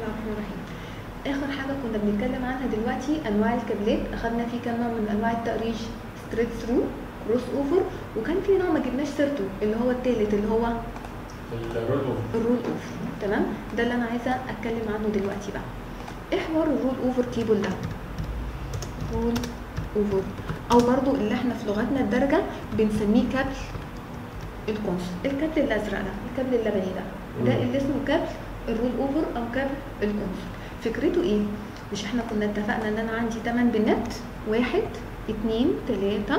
الله الرحمن الرحيم اخر حاجه كنا بنتكلم عنها دلوقتي انواع الكابلات اخدنا فيه كام نوع من انواع التأريج ستريت ثرو كروس اوفر وكان في نوع ما جبناش سيرته اللي هو التالت اللي هو الرول اوف الرول اوفر تمام ده اللي انا عايزه اتكلم عنه دلوقتي بقى ايه حوار الرول اوفر كيبل ده رول اوفر او برضو اللي احنا في لغتنا الدارجه بنسميه كابل الكونسول الكابل الازرق ده الكابل اللبني ده ده مم. اللي اسمه كابل الرول اوفر او كابل الكونسول فكرته ايه مش احنا كنا اتفقنا ان انا عندي 8 بنات واحد اتنين تلاتة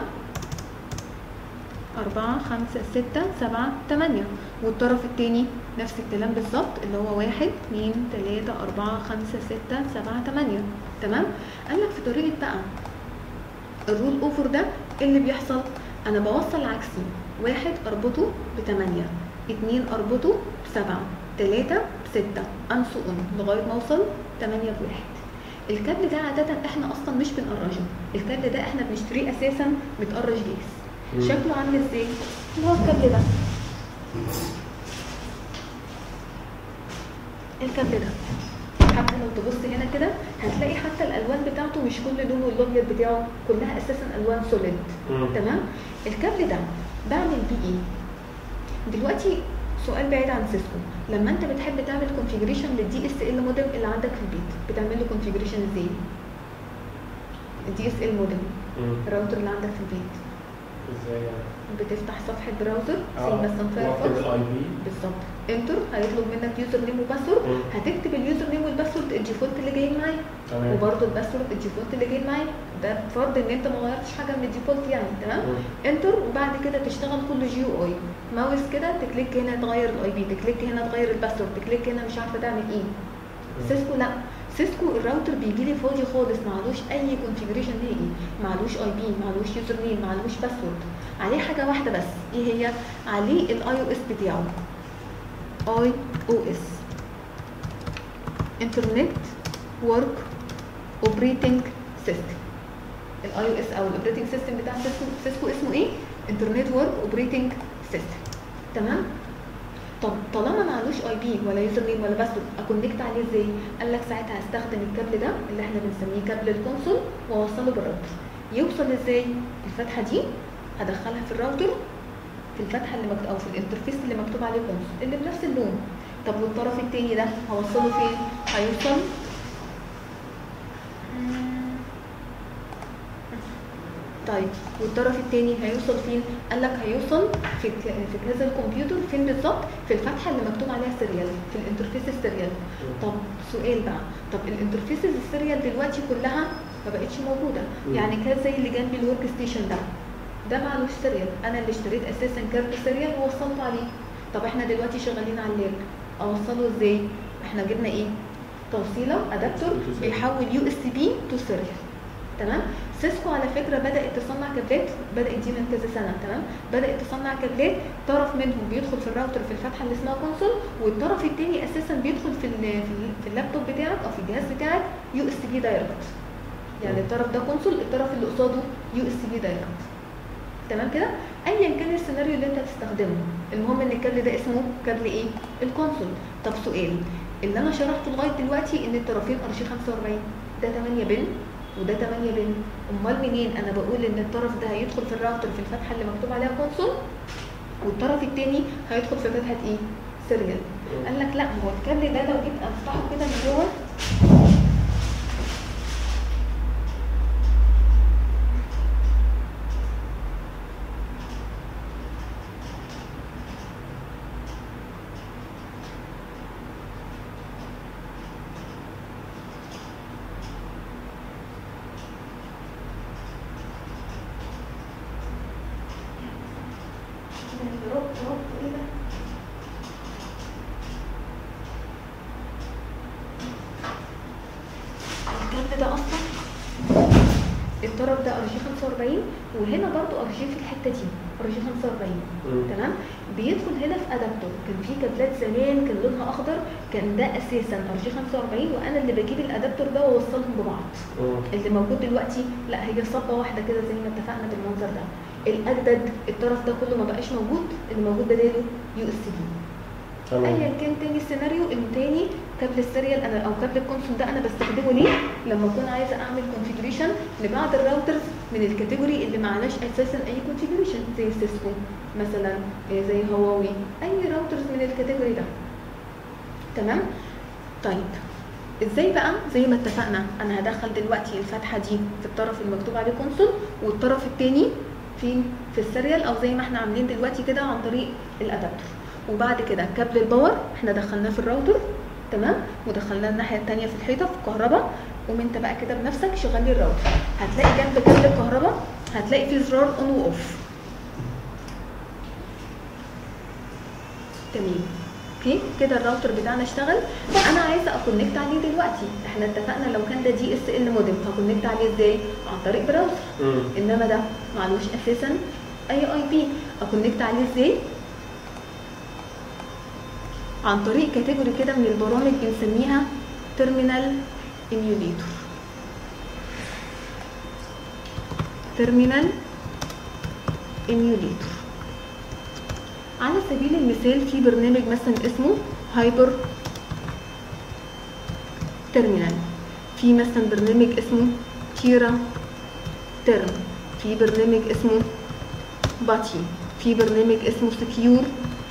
أربعة خمسة ستة سبعة تمانية والطرف التاني نفس الكلام بالظبط اللي هو واحد اتنين تلاتة أربعة خمسة ستة سبعة تمانية تمام؟ قال لك في طريقة بقى الرول اوفر ده إيه اللي بيحصل؟ أنا بوصل عكسي واحد أربطه بتمانية اتنين أربطه بسبعة تلاتة بستة أنسقهم لغاية ما أوصل تمانية بواحد الكابل ده عادة احنا اصلا مش بنقرجه الكابل ده احنا بنشتريه اساسا متقرج جاهز مم. شكله عامل ازاي اللي هو الكابل ده الكابل ده حتى لو تبص هنا كده هتلاقي حتى الالوان بتاعته مش كل لون والابيض بتاعه كلها اساسا الوان سوليد مم. تمام الكابل ده بعمل بيه ايه دلوقتي سؤال بعيد عن سيسكو لما انت بتحب تعمل كونفيجريشن للدي اس ال مودم اللي عندك في البيت بتعمل له كونفيجريشن ازاي الدي اس ال مودم مم. الراوتر اللي عندك في البيت ازاي يعني؟ بتفتح صفحه براوزر زي اه مثلا واكتب فايرفوكس الاي بي بالظبط انتر هيطلب منك يوزر نيم وباسورد مم. هتكتب اليوزر نيم والباسورد الديفولت اللي جايين معاك تمام وبرده الباسورد الديفولت اللي جاي معاك ده بفرض ان انت ما غيرتش حاجه من الديفولت يعني تمام مم. انتر وبعد كده تشتغل كل جي او اي ماوس كده تكليك هنا تغير الاي بي تكليك هنا تغير الباسورد تكليك هنا مش عارفه تعمل ايه سيسكو لا سيسكو الراوتر بيجي لي فاضي خالص معلوش اي كونفيجريشن نهائي معلوش اي بي معلوش يوزر نيم معلوش باسورد عليه حاجه واحده بس ايه هي عليه الاي او اس بتاعه اي او اس انترنت ورك اوبريتنج سيستم الاي او اس او الاوبريتنج سيستم بتاع سيسكو سيسكو اسمه ايه انترنت ورك اوبريتنج سيستم تمام طب طالما معلوش اي بي ولا يوزر نيم ولا باسورد اكونكت عليه ازاي قال لك ساعتها هستخدم الكابل ده اللي احنا بنسميه كابل الكونسول واوصله بالراوتر يوصل ازاي الفتحه دي هدخلها في الراوتر في الفتحه اللي مكتوب او في الانترفيس اللي مكتوب عليه كونسول اللي بنفس اللون طب والطرف التاني ده هوصله فين هيوصل طيب والطرف التاني هيوصل فين؟ قال لك هيوصل في ك- في جهاز الكمبيوتر فين بالظبط؟ في الفتحه اللي مكتوب عليها سيريال في الانترفيس السيريال. طب سؤال بقى طب الانترفيسز السيريال دلوقتي كلها ما بقتش موجوده مم. يعني كان زي اللي جنبي الورك ستيشن ده ده معلوش سيريال انا اللي اشتريت اساسا كارت سيريال ووصلته عليه طب احنا دلوقتي شغالين على اللاب اوصله ازاي؟ احنا جبنا ايه؟ توصيله ادابتور بيحول يو اس بي تو سيريال تمام سيسكو على فكره بدات تصنع كابلات بدات دي من كذا سنه تمام بدات تصنع كابلات طرف منهم بيدخل في الراوتر في الفتحه اللي اسمها كونسول والطرف الثاني اساسا بيدخل في ال- في ال- في اللابتوب بتاعك او في الجهاز بتاعك يو اس بي دايركت يعني مم. الطرف ده كونسول الطرف اللي قصاده يو اس بي دايركت تمام كده ايا كان السيناريو اللي انت هتستخدمه المهم ان الكابل ده اسمه كابل ايه الكونسول طب سؤال اللي انا شرحته لغايه دلوقتي ان الطرفين ار جي 45 ده 8 بن وده 8 بن امال منين انا بقول ان الطرف ده هيدخل في الراوتر في الفتحه اللي مكتوب عليها كونسول والطرف الثاني هيدخل في فتحه ايه سيريال قال لك لا ما هو الكابل ده لو جيت افتحه كده من جوه ربط ربط ايه ده الكابل ده اصلا الطرف ده ار جي 45 وهنا برضو ار جي في الحته دي ار جي 45 مم. تمام بيدخل هنا في ادابتور كان في كابلات زمان كان لونها اخضر كان ده اساسا ار جي 45 وانا اللي بجيب الادابتور ده واوصلهم ببعض مم. اللي موجود دلوقتي لا هي صبه واحده كده زي ما اتفقنا بالمنظر ده الاجدد الطرف ده كله ما بقاش موجود اللي موجود بداله يو اس بي تمام ايا كان تاني السيناريو التاني كابل السيريال انا او كابل الكونسول ده انا بستخدمه ليه لما اكون عايزه اعمل كونفيجريشن لبعض الراوترز من الكاتيجوري اللي معلاش اساسا اي كونفيجريشن زي سيسكو مثلا آه، زي هواوي اي راوترز من الكاتيجوري ده تمام طيب ازاي بقى زي ما اتفقنا انا هدخل دلوقتي الفتحه دي في الطرف المكتوب عليه كونسول والطرف التاني فين في السيريال او زي ما احنا عاملين دلوقتي كده عن طريق الادابتر وبعد كده كابل الباور احنا دخلناه في الراوتر تمام ودخلناه الناحيه التانيه في الحيطه في الكهرباء قوم انت بقى كده بنفسك شغل لي الراوتر هتلاقي جنب كابل الكهرباء هتلاقي فيه زرار اون واوف تمام اوكي كده الراوتر بتاعنا اشتغل انا عايزه اكونكت عليه دلوقتي احنا اتفقنا لو كان ده دي اس ال مودم هكونكت عليه ازاي عن طريق براوزر انما ده معلوش اساسا اي اي بي اكونكت عليه ازاي عن طريق كاتيجوري كده من البرامج بنسميها تيرمينال ايميوليتور تيرمينال ايميوليتور على سبيل المثال في برنامج مثلا اسمه هايبر تيرمينال في مثلا برنامج اسمه تيرا ترم في برنامج اسمه باتي في برنامج اسمه سكيور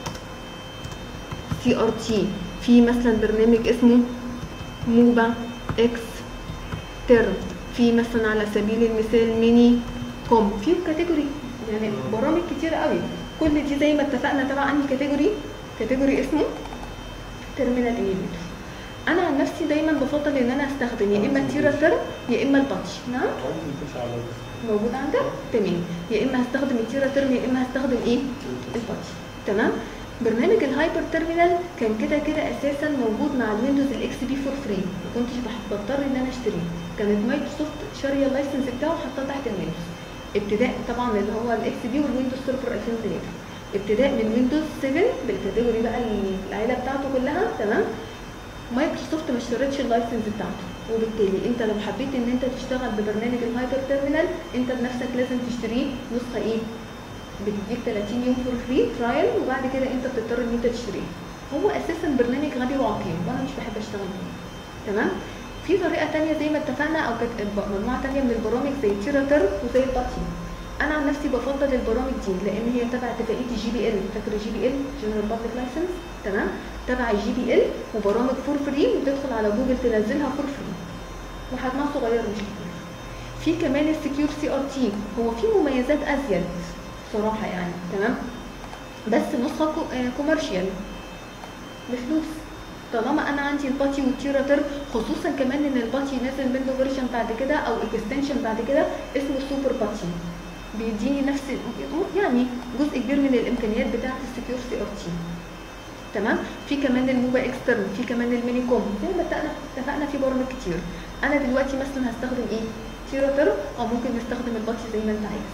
سي ار تي في مثلا برنامج اسمه موبا اكس ترم في مثلا على سبيل المثال ميني كوم في كاتيجوري يعني برامج كتير قوي كل دي زي ما اتفقنا تبع انهي كاتيجوري كاتيجوري اسمه تيرمينال ايميوليتور انا عن نفسي دايما بفضل ان انا استخدم يا اما التيرا ترم يا اما الباتش نعم عندي مفيش على موجود عندك تمام يا اما هستخدم التيرا ترم يا اما هستخدم ايه الباتش تمام برنامج الهايبر تيرمينال كان كده كده اساسا موجود مع الويندوز الاكس بي فور فري ما كنتش بح- بضطر ان انا اشتريه كانت مايكروسوفت شاريه اللايسنس بتاعه وحطاه تحت الويندوز ابتداء طبعا اللي هو الاكس بي والويندوز سيرفر 2003 ابتداء من ويندوز 7 بالكاتيجوري بقى العيله بتاعته كلها تمام مايكروسوفت ما اشترتش اللايسنس بتاعته وبالتالي انت لو حبيت ان انت تشتغل ببرنامج الهايبر تيرمينال انت بنفسك لازم تشتريه نسخه ايه بتديك 30 يوم فور فري ترايل وبعد كده انت بتضطر ان انت تشتريه هو اساسا برنامج غبي وعقيم وانا مش بحب اشتغل بيه تمام في طريقه تانية زي ما اتفقنا او كانت مجموعه تانية من البرامج زي تيراتر وزي الباتي انا عن نفسي بفضل البرامج دي لان هي تبع اتفاقيه الجي بي ال فاكر الجي بي ال جنرال بابليك لايسنس تمام تبع الجي بي ال وبرامج فور فري وتدخل على جوجل تنزلها فور فري وحجمها صغير مش كبير في كمان السكيور سي ار تي هو في مميزات ازيد صراحه يعني تمام بس نسخه كوميرشال بفلوس طالما انا عندي الباتي والتيراتر خصوصا كمان ان الباتي نازل منه فيرجن بعد كده او اكستنشن بعد كده اسمه سوبر باتي بيديني نفس يعني جزء كبير من الامكانيات بتاعه السكيور سي ار تي تمام في كمان الموبا اكسترن في كمان الميني كوم زي ما اتفقنا اتفقنا في برامج كتير انا دلوقتي مثلا هستخدم ايه تيراتر او ممكن نستخدم الباتي زي ما انت عايز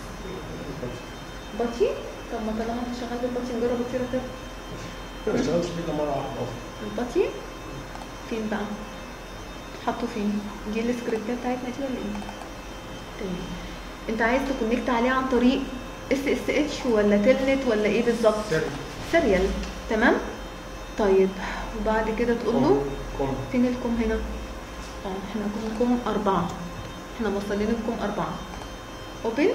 باتي طب ما طالما انت شغال بالباتي نجرب التيراتر ما اشتغلتش فيه إلا مره واحده اصلا الباتي فين بقى حطه فين دي السكريبتات بتاعتنا دي ولا ايه تمام انت عايز تكونكت عليه عن طريق اس اس اتش ولا تلنت ولا ايه بالظبط سيريال تمام طيب وبعد كده تقول له كوم فين الكم هنا اه احنا كم أربعة احنا موصلين الكم أربعة اوبن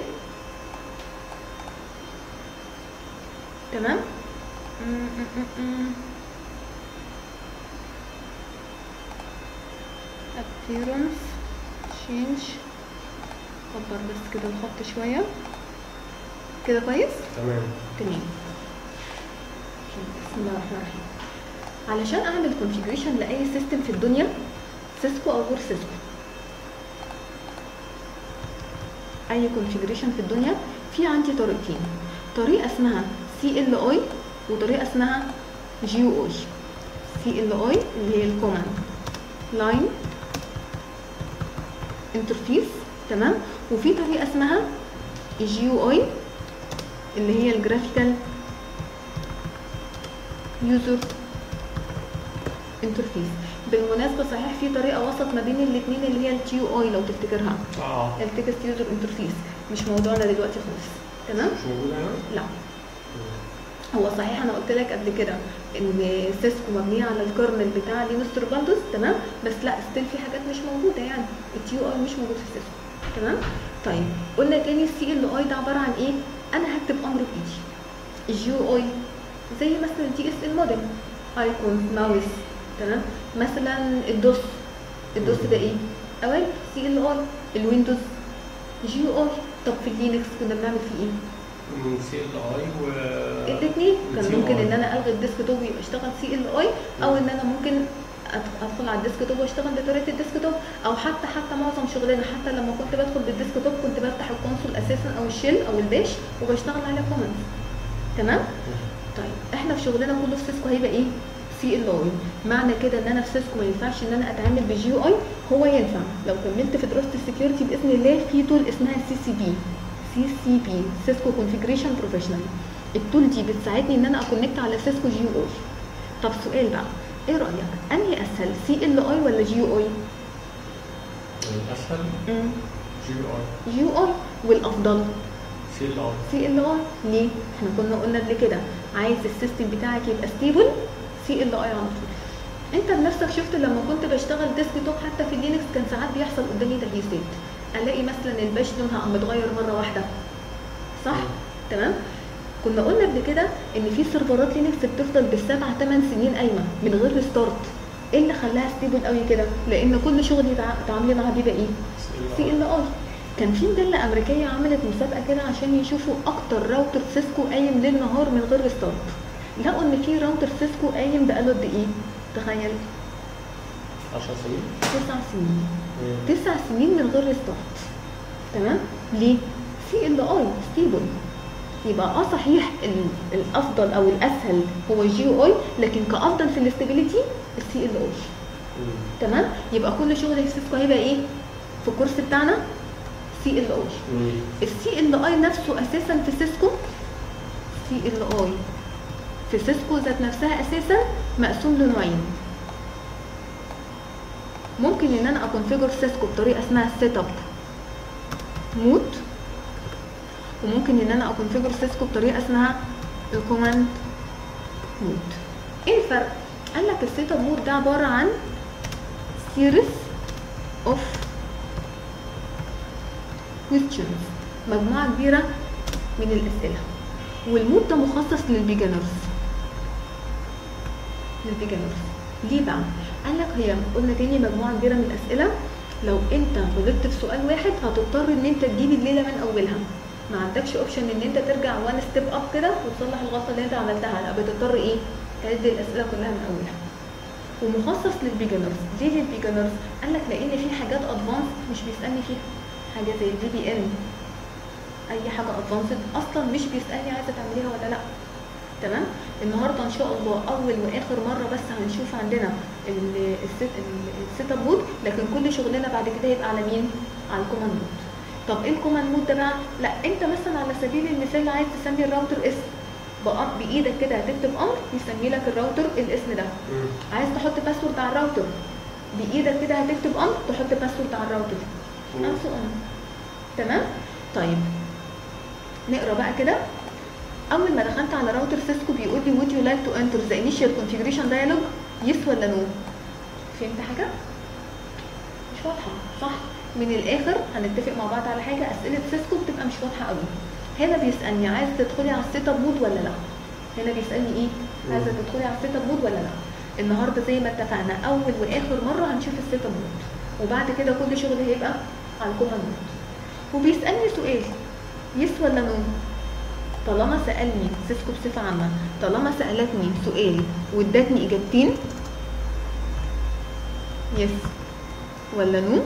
تمام م- م- م- م. appearance change كبر بس كده الخط شوية كده كويس تمام تمام بسم الله الرحمن الرحيم علشان اعمل كونفيجريشن لاي سيستم في الدنيا سيسكو او غير سيسكو اي كونفيجريشن في الدنيا في عندي طريقتين طريقه اسمها سي ال اي وطريقه اسمها جي او اي سي ال اي اللي هي الكوماند لاين انترفيس تمام وفي طريقه اسمها الجي او اي اللي هي الجرافيكال يوزر انترفيس بالمناسبه صحيح في طريقه وسط ما بين الاثنين اللي هي التي يو اي لو تفتكرها اه التكست يوزر انترفيس مش موضوعنا دلوقتي خالص تمام مش موجوده هنا لا هو صحيح انا قلت لك قبل كده ان سيسكو مبنيه على الكيرنل بتاع لينوس تورفالدوس تمام بس لا ستيل في حاجات مش موجوده يعني التيو اي مش موجود في سيسكو تمام طيب قلنا تاني السي ال اي ده عباره عن ايه انا هكتب امر بايدي الجيو اي زي مثلا تي اس ال موديل ايكون ماوس تمام مثلا الدوس الدوس ده ايه اوامر سي ال اي الويندوز جيو اي طب في اللينكس كنا بنعمل فيه ايه من سي ال اي و الاثنين كان CLI. ممكن ان انا الغي الديسك توب ويبقى اشتغل سي ال اي او ان انا ممكن أد- ادخل على الديسك توب واشتغل بطريقه الديسك توب او حتى حتى معظم شغلنا حتى لما كنت بدخل بالديسك توب كنت بفتح الكونسول اساسا او الشيل او الباش وبشتغل على كومنتس تمام طيب احنا في شغلنا كله في سيسكو هيبقى ايه سي ال اي معنى كده ان انا في سيسكو ما ينفعش ان انا اتعامل بجي يو اي هو ينفع لو كملت في دراسه السكيورتي باذن الله في تول اسمها سي سي بي سي سي بي سيسكو كونفيجريشن بروفيشنال التول دي بتساعدني ان انا اكونكت على سيسكو جي يو اي طب سؤال بقى ايه رايك انهي اسهل سي ال اي ولا جي يو اي الاسهل جي اي جي يو اي والافضل سي ال اي سي ال اي ليه؟ احنا كنا قلنا قبل كده عايز السيستم بتاعك يبقى ستيبل سي ال اي على طول. انت بنفسك شفت لما كنت بشتغل ديسك توب حتى في لينكس كان ساعات بيحصل قدامي تغييرات الاقي مثلا الباش لونها قام متغير مره واحده صح؟ مم. تمام؟ كنا قلنا قبل كده ان في سيرفرات لينكس بتفضل بالسبع ثمان سنين قايمه من غير ريستارت ايه اللي خلاها ستيبل قوي كده؟ لان كل شغل يتع- تعاملي معاه بيبقى ايه؟ سي ال اي كان في مجله امريكيه عملت مسابقه كده عشان يشوفوا اكتر راوتر سيسكو قايم ليل نهار من غير ستارت لقوا ان في راوتر سيسكو قايم بقاله قد ايه تخيل 10 سنين تسع سنين تسع سنين من غير ستارت تمام ليه سي ال اي ستيبل يبقى اه صحيح ال- الافضل او الاسهل هو الجي او اي لكن كافضل في الاستابيليتي السي ال اي تمام يبقى كل شغل في سيسكو هيبقى ايه في الكورس بتاعنا سي ال اي السي ال اي نفسه اساسا في سيسكو سي ال اي في سيسكو ذات نفسها اساسا مقسوم لنوعين ممكن ان انا اكونفيجر سيسكو بطريقه اسمها سيت اب مود وممكن ان انا اكونفيجر سيسكو بطريقه اسمها الكوماند مود ايه الفرق قال لك السيت اب مود ده عباره عن سيريس اوف questions مجموعة كبيرة من الأسئلة والمود ده مخصص للبيجنرز للبيجنرز ليه بقى؟ قال لك هي قلنا تاني مجموعة كبيرة من الأسئلة لو أنت غلطت في سؤال واحد هتضطر إن أنت تجيب الليلة من أولها ما عندكش اوبشن ان انت ترجع وان ستيب اب كده وتصلح الغلطه اللي انت عملتها لا بتضطر ايه تعد الاسئله كلها من اولها ومخصص للبيجنرز ليه للبيجنرز قال لك لان في حاجات ادفانس مش بيسالني فيها حاجه زي الفي بي ان اي حاجه ادفانسد اصلا مش بيسالني عايزه تعمليها ولا لا تمام النهارده ان شاء الله اول واخر مره بس هنشوف عندنا ال- السيت ال- السيت اب مود لكن كل شغلنا بعد كده هيبقى على مين على الكوماند مود طب ايه الكوماند مود ده بقى لا انت مثلا على سبيل المثال عايز تسمي الراوتر اسم بأ- بايدك كده هتكتب امر يسمي لك الراوتر الاسم ده عايز تحط باسورد على الراوتر بايدك كده هتكتب امر تحط باسورد على الراوتر مم. انسو امر تمام طيب نقرا بقى كده اول ما دخلت على راوتر سيسكو بيقول لي would you like to enter the initial configuration dialog yes ولا no فهمت حاجه مش واضحه صح من الاخر هنتفق مع بعض على حاجه اسئله سيسكو بتبقى مش واضحه قوي هنا بيسالني عايز تدخلي على السيت اب مود ولا لا هنا بيسالني ايه عايزه تدخلي على السيت اب مود ولا لا النهارده زي ما اتفقنا اول واخر مره هنشوف السيت اب مود وبعد كده كل شغل هيبقى على الكوماند مود وبيسالني سؤال يس ولا نو طالما سالني سيسكو بصفه عامه طالما سالتني سؤال وادتني اجابتين يس ولا نو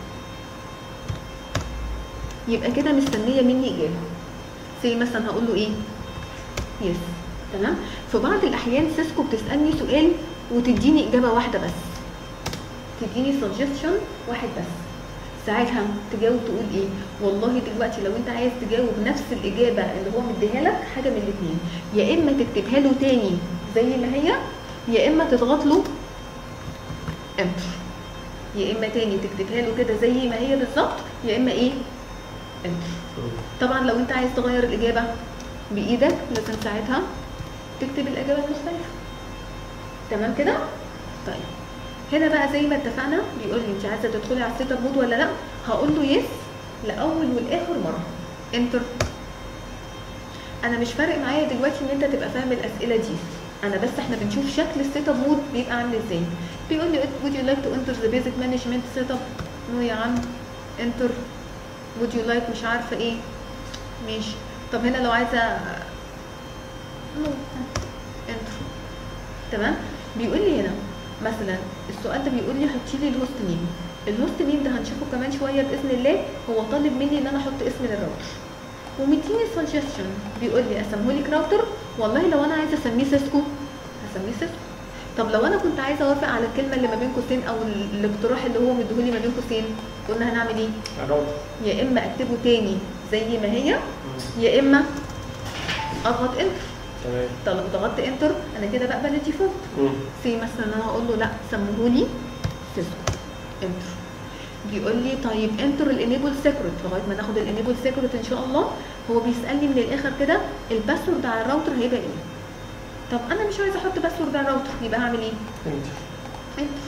يبقى كده مستنيه مني اجابه زي مثلا هقول له ايه يس تمام في بعض الاحيان سيسكو بتسالني سؤال وتديني اجابه واحده بس تديني سجستشن واحد بس ساعتها تجاوب تقول ايه والله دلوقتي لو انت عايز تجاوب نفس الاجابه اللي هو مديها لك حاجه من الاثنين يا اما تكتبها له تاني زي ما هي يا اما تضغط له انتر يا اما تاني تكتبها له كده زي ما هي بالظبط يا اما ايه انتر طبعا لو انت عايز تغير الاجابه بايدك لازم ساعتها تكتب الاجابه المختلفه تمام كده طيب هنا بقى زي ما اتفقنا بيقول لي انت عايزه تدخلي على السيت اب مود ولا لا هقول له يس لاول والاخر مره انتر انا مش فارق معايا دلوقتي ان انت تبقى فاهم الاسئله دي انا بس احنا بنشوف شكل السيت اب مود بيبقى عامل ازاي بيقول لي would you like to enter the basic management setup نو يا عم انتر would you like مش عارفه ايه ماشي طب هنا لو عايزه نو انتر تمام بيقول لي هنا مثلا السؤال ده بيقول لي حطي لي الهوست نيم الهوست نيم ده هنشوفه كمان شويه باذن الله هو طالب مني ان انا احط اسم للراوتر ومديني سجستشن بيقول لي اسميه لك راوتر والله لو انا عايزه اسميه سيسكو هسميه سيسكو طب لو انا كنت عايزه اوافق على الكلمه اللي ما بين قوسين او ال- الاقتراح اللي هو مديهولي ما بين قوسين قلنا هنعمل ايه الراوتر يا اما اكتبه تاني زي ما هي يا اما اضغط انتر تمام طب لو ضغطت انتر انا كده بقبل الديفولت مم. سي مثلا انا اقول له لا سموهولي سيسكو انتر بيقول لي طيب انتر الانيبل سيكريت لغايه ما ناخد الانيبل سيكريت ان شاء الله هو بيسالني من الاخر كده الباسورد على الراوتر هيبقى ايه طب انا مش عايزه احط باسورد على الراوتر يبقى هعمل ايه انت انتر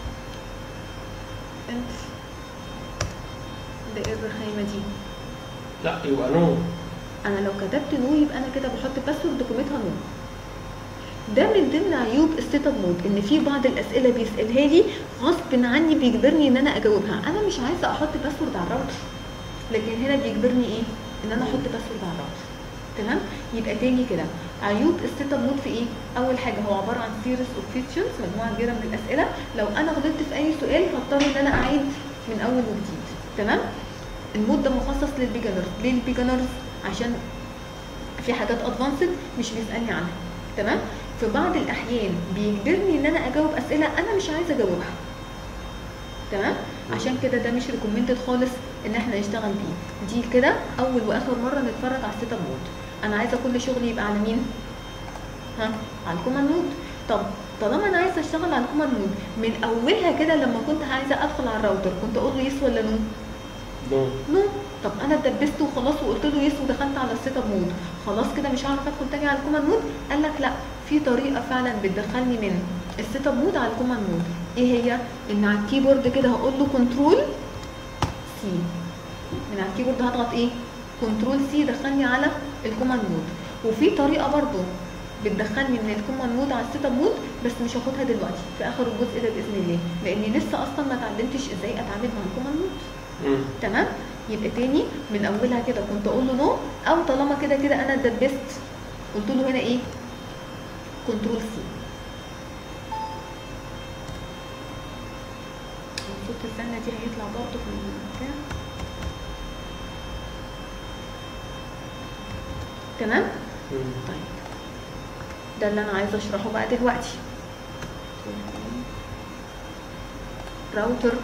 انتر ده ايه الرخامه دي لا يبقى نو انا لو كتبت نو يبقى انا كده بحط باسورد قيمتها نو ده من ضمن عيوب السيت اب مود ان في بعض الاسئله بيسالها لي غصب عني بيجبرني ان انا اجاوبها انا مش عايزه احط باسورد على الراوتر لكن هنا بيجبرني ايه ان انا احط باسورد على الراوتر تمام يبقى تاني كده عيوب السيت اب مود في ايه اول حاجه هو عباره عن سيريز اوف فيتشرز مجموعه كبيره من الاسئله لو انا غلطت في اي سؤال هضطر ان انا اعيد من اول وجديد تمام المود ده مخصص للبيجنرز ليه البيجنرز عشان في حاجات ادفانسد مش بيسالني عنها تمام في بعض الاحيان بيجبرني ان انا اجاوب اسئله انا مش عايزه اجاوبها تمام عشان كده ده مش ريكومندد خالص ان احنا نشتغل بيه دي كده اول واخر مره نتفرج على السيت اب مود انا عايزه كل شغلي يبقى على مين ها على الكوماند مود طب طالما انا عايزه اشتغل على الكوماند مود من اولها كده لما كنت عايزه ادخل على الراوتر كنت اقول له يس ولا نو نو نو طب انا اتدبست وخلاص وقلت له يس ودخلت على السيت اب مود خلاص كده مش هعرف ادخل تاني على الكوماند مود قال لك لا في طريقه فعلا بتدخلني من السيت اب مود على الكوماند مود ايه هي ان على الكيبورد كده هقول له كنترول سي من على الكيبورد هضغط ايه كنترول سي دخلني على الكوماند مود وفي طريقه برضو بتدخلني من الكوماند مود على السيت اب مود بس مش هاخدها دلوقتي في اخر الجزء ده باذن الله لاني لسه اصلا ما اتعلمتش ازاي اتعامل مع الكوماند مود مم. تمام يبقى تاني من اولها كده كنت اقول له نو او طالما كده كده انا اتدبست قلت له هنا ايه كنترول سي صوت الزنه دي هيطلع برضه في البتاع تمام مم. طيب ده اللي انا عايزه اشرحه بقى دلوقتي راوتر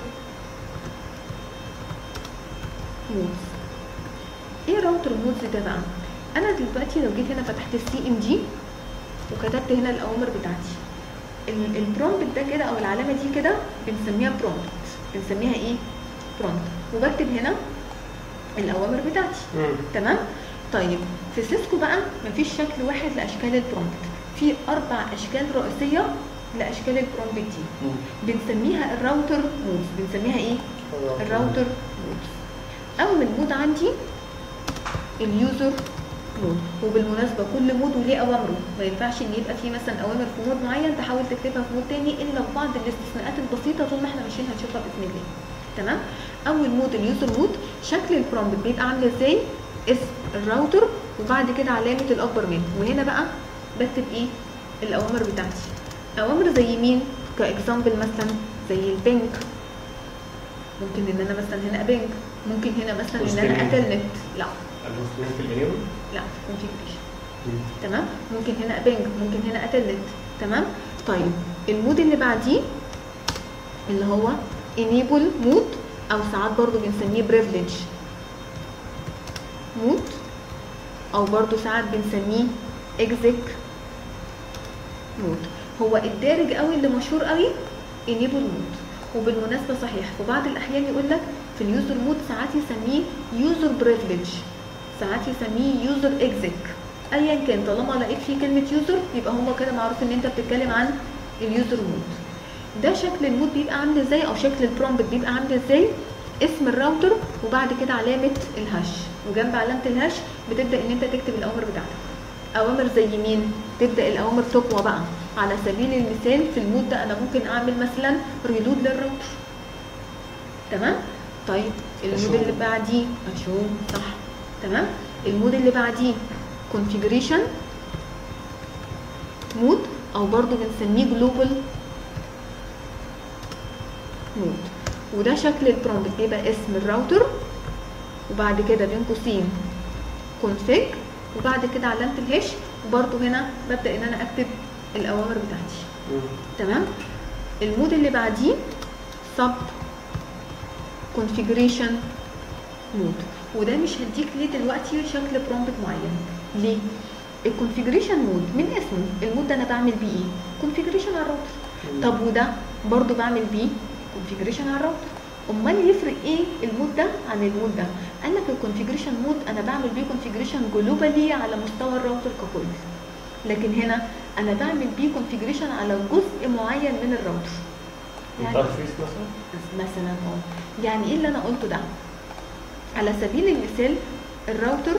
مودز ايه راوتر مودز ده بقى انا دلوقتي لو جيت هنا فتحت السي ام دي وكتبت هنا الاوامر بتاعتي ال- البرومبت ده كده او العلامه دي كده بنسميها برومبت بنسميها ايه برومبت وبكتب هنا الاوامر بتاعتي مم. تمام طيب في سيسكو بقى مفيش شكل واحد لاشكال البرومبت في اربع اشكال رئيسيه لاشكال البرومبت دي مم. بنسميها الراوتر مودز بنسميها ايه الراوتر مودز اول مود عندي اليوزر مود وبالمناسبه كل مود وليه اوامره ما ينفعش ان يبقى في مثلا اوامر في مود معين تحاول تكتبها في مود تاني الا في بعض الاستثناءات البسيطه طول ما احنا ماشيين هنشوفها باذن الله تمام اول مود اليوزر مود شكل البرومبت بيبقى عامل ازاي اسم الراوتر وبعد كده علامه الاكبر منه وهنا بقى بكتب ايه الاوامر بتاعتي اوامر زي مين كاكزامبل مثلا زي البنك ممكن ان انا مثلا هنا ابنك ممكن هنا مثلا ان انا Hosting. اتلنت لا الهوستنج في الانيبل لا كونفيجريشن مم. تمام ممكن هنا ابنج ممكن هنا اتلت تمام طيب المود اللي بعديه اللي هو enable مود او ساعات برضو بنسميه privilege مود او برضو ساعات بنسميه exec مود هو الدارج قوي اللي مشهور قوي enable مود وبالمناسبه صحيح في بعض الاحيان يقول لك في اليوزر مود ساعات يسميه user privilege ساعات يسميه user exec ايا كان طالما لقيت فيه كلمه يوزر يبقى هو كده معروف ان انت بتتكلم عن اليوزر مود ده شكل المود بيبقى عامل ازاي او شكل البرومبت بيبقى عامل ازاي اسم الراوتر وبعد كده علامه الهاش وجنب علامه الهاش بتبدا ان انت تكتب الاوامر بتاعتك اوامر زي مين تبدا الاوامر تقوى بقى على سبيل المثال في المود ده انا ممكن اعمل مثلا ريلود للراوتر تمام طيب المود أشوف. اللي بعديه اشوف صح تمام المود اللي بعديه configuration مود او برضو بنسميه جلوبال مود وده شكل البرومبت بيبقى اسم الراوتر وبعد كده بين قوسين config وبعد كده علامه الهاش وبرضو هنا ببدا ان انا اكتب الاوامر بتاعتي مم. تمام المود اللي بعديه sub configuration مود وده مش هديك ليه دلوقتي شكل برومبت معين ليه الكونفيجريشن مود من اسمه المود ده انا بعمل بيه ايه كونفيجريشن على الراوتر مم. طب وده برضو بعمل بيه كونفيجريشن على الراوتر امال يفرق ايه المود ده عن المود ده قال لك الكونفيجريشن مود انا بعمل بيه كونفيجريشن جلوبالي على مستوى الراوتر ككل لكن هنا انا بعمل بيه كونفيجريشن على جزء معين من الراوتر يعني انترفيس مثلا مثلا اه يعني ايه اللي انا قلته ده على سبيل المثال الراوتر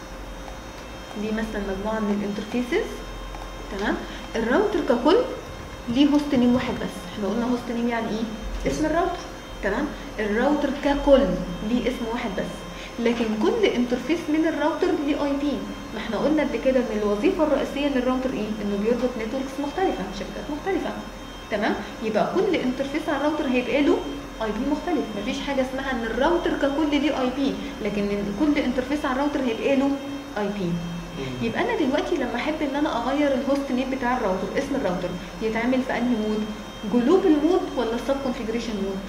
دي مثلا مجموعه من الانترفيسز تمام الراوتر ككل ليه هوست نيم واحد بس احنا قلنا هوست نيم يعني ايه اسم الراوتر تمام الراوتر ككل ليه اسم واحد بس لكن كل انترفيس من الراوتر ليه اي بي ما احنا قلنا قبل كده ان الوظيفه الرئيسيه للراوتر ايه انه بيربط نتوركس مختلفه شبكات مختلفه تمام يبقى كل انترفيس على الراوتر هيبقى له اي بي مختلف مفيش حاجه اسمها ان الراوتر ككل ليه اي بي لكن إن كل انترفيس على الراوتر هيبقى له اي بي يبقى انا دلوقتي لما احب ان انا اغير الهوست نيم بتاع الراوتر اسم الراوتر يتعمل في انهي مود جلوبال مود ولا سب كونفيجريشن مود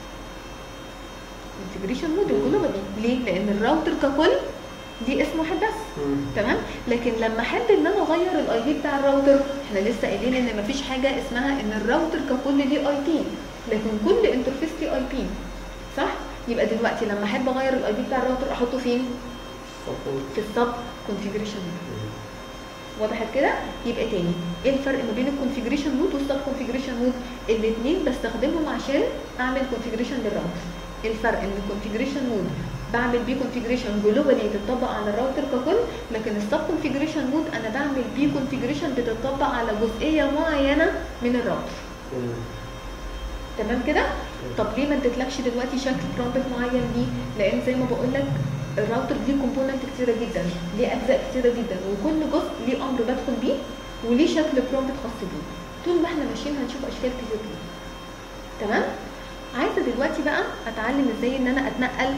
كونفيجريشن مود الجلوبال ليه لان الراوتر ككل دي اسم واحد بس مم. تمام لكن لما احب ان انا اغير الاي بي بتاع الراوتر احنا لسه قايلين ان مفيش حاجه اسمها ان الراوتر ككل ليه اي بي لكن كل انترفيس ليه اي بي صح يبقى دلوقتي لما احب اغير الاي بي بتاع الراوتر احطه فين support. في السب كونفيجريشن مم. وضحت كده يبقى تاني ايه الفرق ما بين الكونفيجريشن مود والسب كونفيجريشن مود الاثنين بستخدمهم عشان اعمل كونفيجريشن للراوتر الفرق ان الكونفيجريشن مود بعمل بيه كونفيجريشن جلوبالي بتطبق على الراوتر ككل لكن السب كونفيجريشن مود انا بعمل بيه كونفيجريشن بتطبق على جزئيه معينه من الراوتر مم. تمام كده طب ليه ما اديتلكش دلوقتي شكل برومبت معين ليه لان زي ما بقول لك الراوتر ليه كومبوننت كتيره جدا ليه اجزاء كتيره جدا وكل جزء ليه امر بدخل بيه وليه شكل برومبت خاص بيه طول ما احنا ماشيين هنشوف اشكال كتير ليه تمام عايزه دلوقتي بقى اتعلم ازاي ان انا اتنقل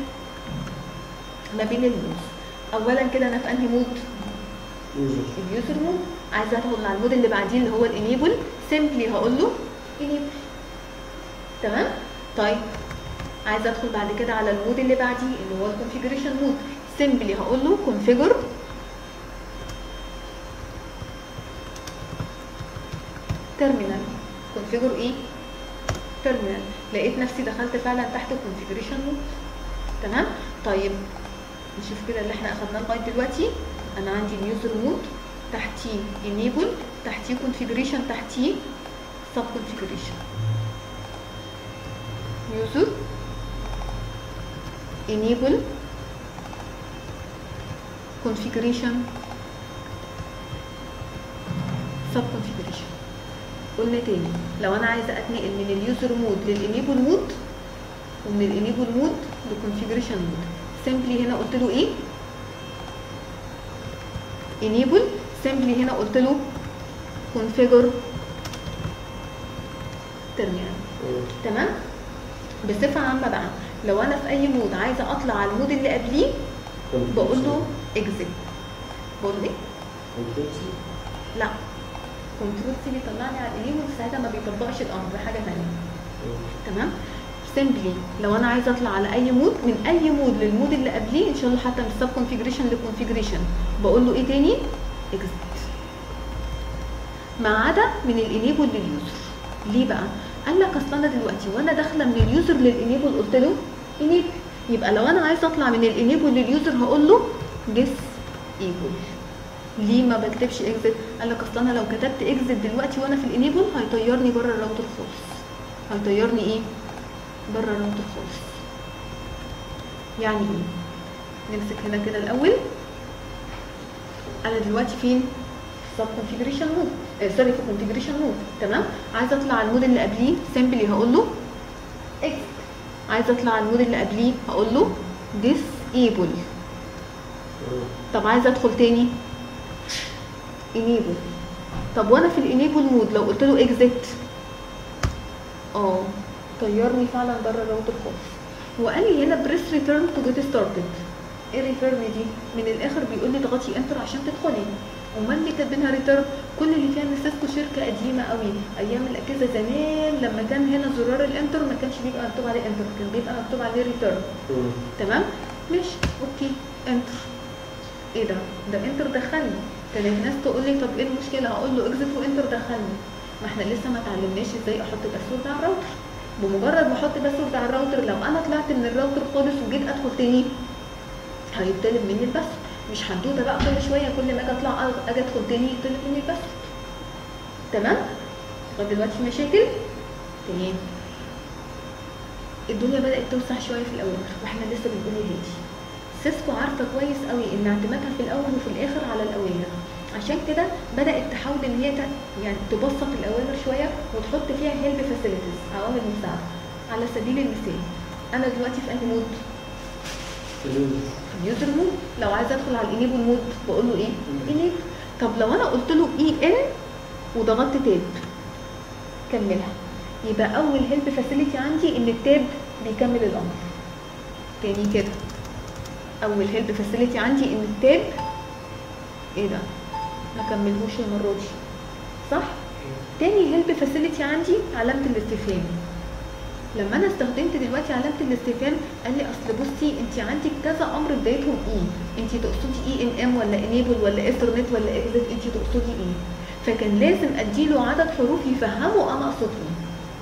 ما بين المودز اولا كده انا في انهي مود User. اليوزر مود عايزه ادخل على المود اللي بعديه اللي هو الانيبل سيمبلي هقول له انيبل تمام طيب عايزه ادخل بعد كده على المود اللي بعديه اللي هو الكونفيجريشن مود سيمبلي هقول له كونفيجر تيرمينال كونفيجر ايه تيرمينال لقيت نفسي دخلت فعلا تحت الكونفيجريشن مود تمام طيب نشوف كده اللي احنا اخدناه لغايه دلوقتي انا عندي اليوزر مود تحتيه enable تحتيه configuration تحتيه sub configuration user enable configuration sub configuration قلنا تاني لو انا عايزه اتنقل من اليوزر مود للانيبل مود ومن الانيبل مود للكونفيجريشن مود سيمبلي هنا قلت له ايه enable simply هنا قلت له configure terminal مم. تمام بصفه عامه بقى لو انا في اي مود عايزه اطلع على المود اللي قبليه بقول له exit بقول له ايه Control C. لا كنترول سي بيطلعني على الانيبل ساعتها ما بيطبقش الامر ده حاجه ثانيه مم. تمام سيمبلي لو انا عايزه اطلع على اي مود من اي مود للمود اللي قبليه ان شاء الله حتى من السب كونفيجريشن للكونفيجريشن بقول له ايه تاني اكزيت ما عدا من الانيبل لليوزر ليه بقى قال لك اصل انا دلوقتي وانا داخله من اليوزر للانيبل قلت له انيبل يبقى لو انا عايزه اطلع من الانيبل لليوزر هقول له ديس ايبل ليه ما بكتبش اكزit قال لك اصل انا لو كتبت اكزit دلوقتي وانا في الانيبل هيطيرني بره الراوتر خالص هيطيرني ايه بره الراوتر خالص يعني ايه نمسك هنا كده الاول انا دلوقتي فين سب كونفيجريشن مود سوري في كونفيجريشن مود تمام عايزه اطلع على المود اللي قبليه سيمبلي هقول له اكس عايزه اطلع على المود اللي قبليه هقول له disable طب عايزه ادخل تاني enable طب وانا في الانيبل مود لو قلت له exit اه طيرني فعلا بره الراوتر خالص وقال لي هنا بريس ريتيرن تو جيت ستارتد ايه ريتيرن دي من الاخر بيقول لي اضغطي انتر عشان تدخلي امال اللي كاتبينها ريتيرن كل اللي فيها ان سيسكو شركه قديمه قوي ايام الاجهزه زمان لما كان هنا زرار الانتر ما كانش بيبقى مكتوب عليه انتر كان بيبقى مكتوب عليه ريتيرن تمام ماشي اوكي انتر ايه ده ده انتر دخلني كانت الناس تقول لي طب ايه المشكله هقول له اكزت وانتر دخلني ما احنا لسه ما اتعلمناش ازاي احط باسورد على الراوتر بمجرد ما احط باسورد على الراوتر لو انا طلعت من الراوتر خالص وجيت ادخل تاني هيطلب مني الباسورد مش حدوته بقى كل شويه كل ما اجي اطلع اجي ادخل تاني يطلب مني الباسورد تمام لغايه دلوقتي في مشاكل تمام الدنيا بدات توسع شويه في الاول واحنا لسه بنقول هادي سيسكو عارفه كويس قوي ان اعتمادها في الاول وفي الاخر على الاوامر عشان كده بدات تحاول ان هي ت- يعني تبسط الاوامر شويه وتحط فيها هيلب فاسيلتيز عوامل مساعده على سبيل المثال انا دلوقتي في انهي مود في اليوزر مود لو عايزه ادخل على الانيبل مود بقول له ايه انيبل طب لو انا قلت له اي ان وضغطت تاب كملها يبقى اول هيلب فاسيلتي عندي ان التاب بيكمل الامر تاني كده اول هيلب فاسيلتي عندي ان التاب ايه ده ما كملهوش المره دي صح تاني هيلب فاسيلتي عندي علامه الاستفهام لما انا استخدمت دلوقتي علامه الاستفهام قال لي اصل بصي انت عندك كذا امر بدايتهم ايه انت تقصدي اي ان ام ولا انيبل ولا ايثرنت ولا اكزيت انت تقصدي ايه فكان لازم اديله عدد حروف يفهموا انا اقصد ايه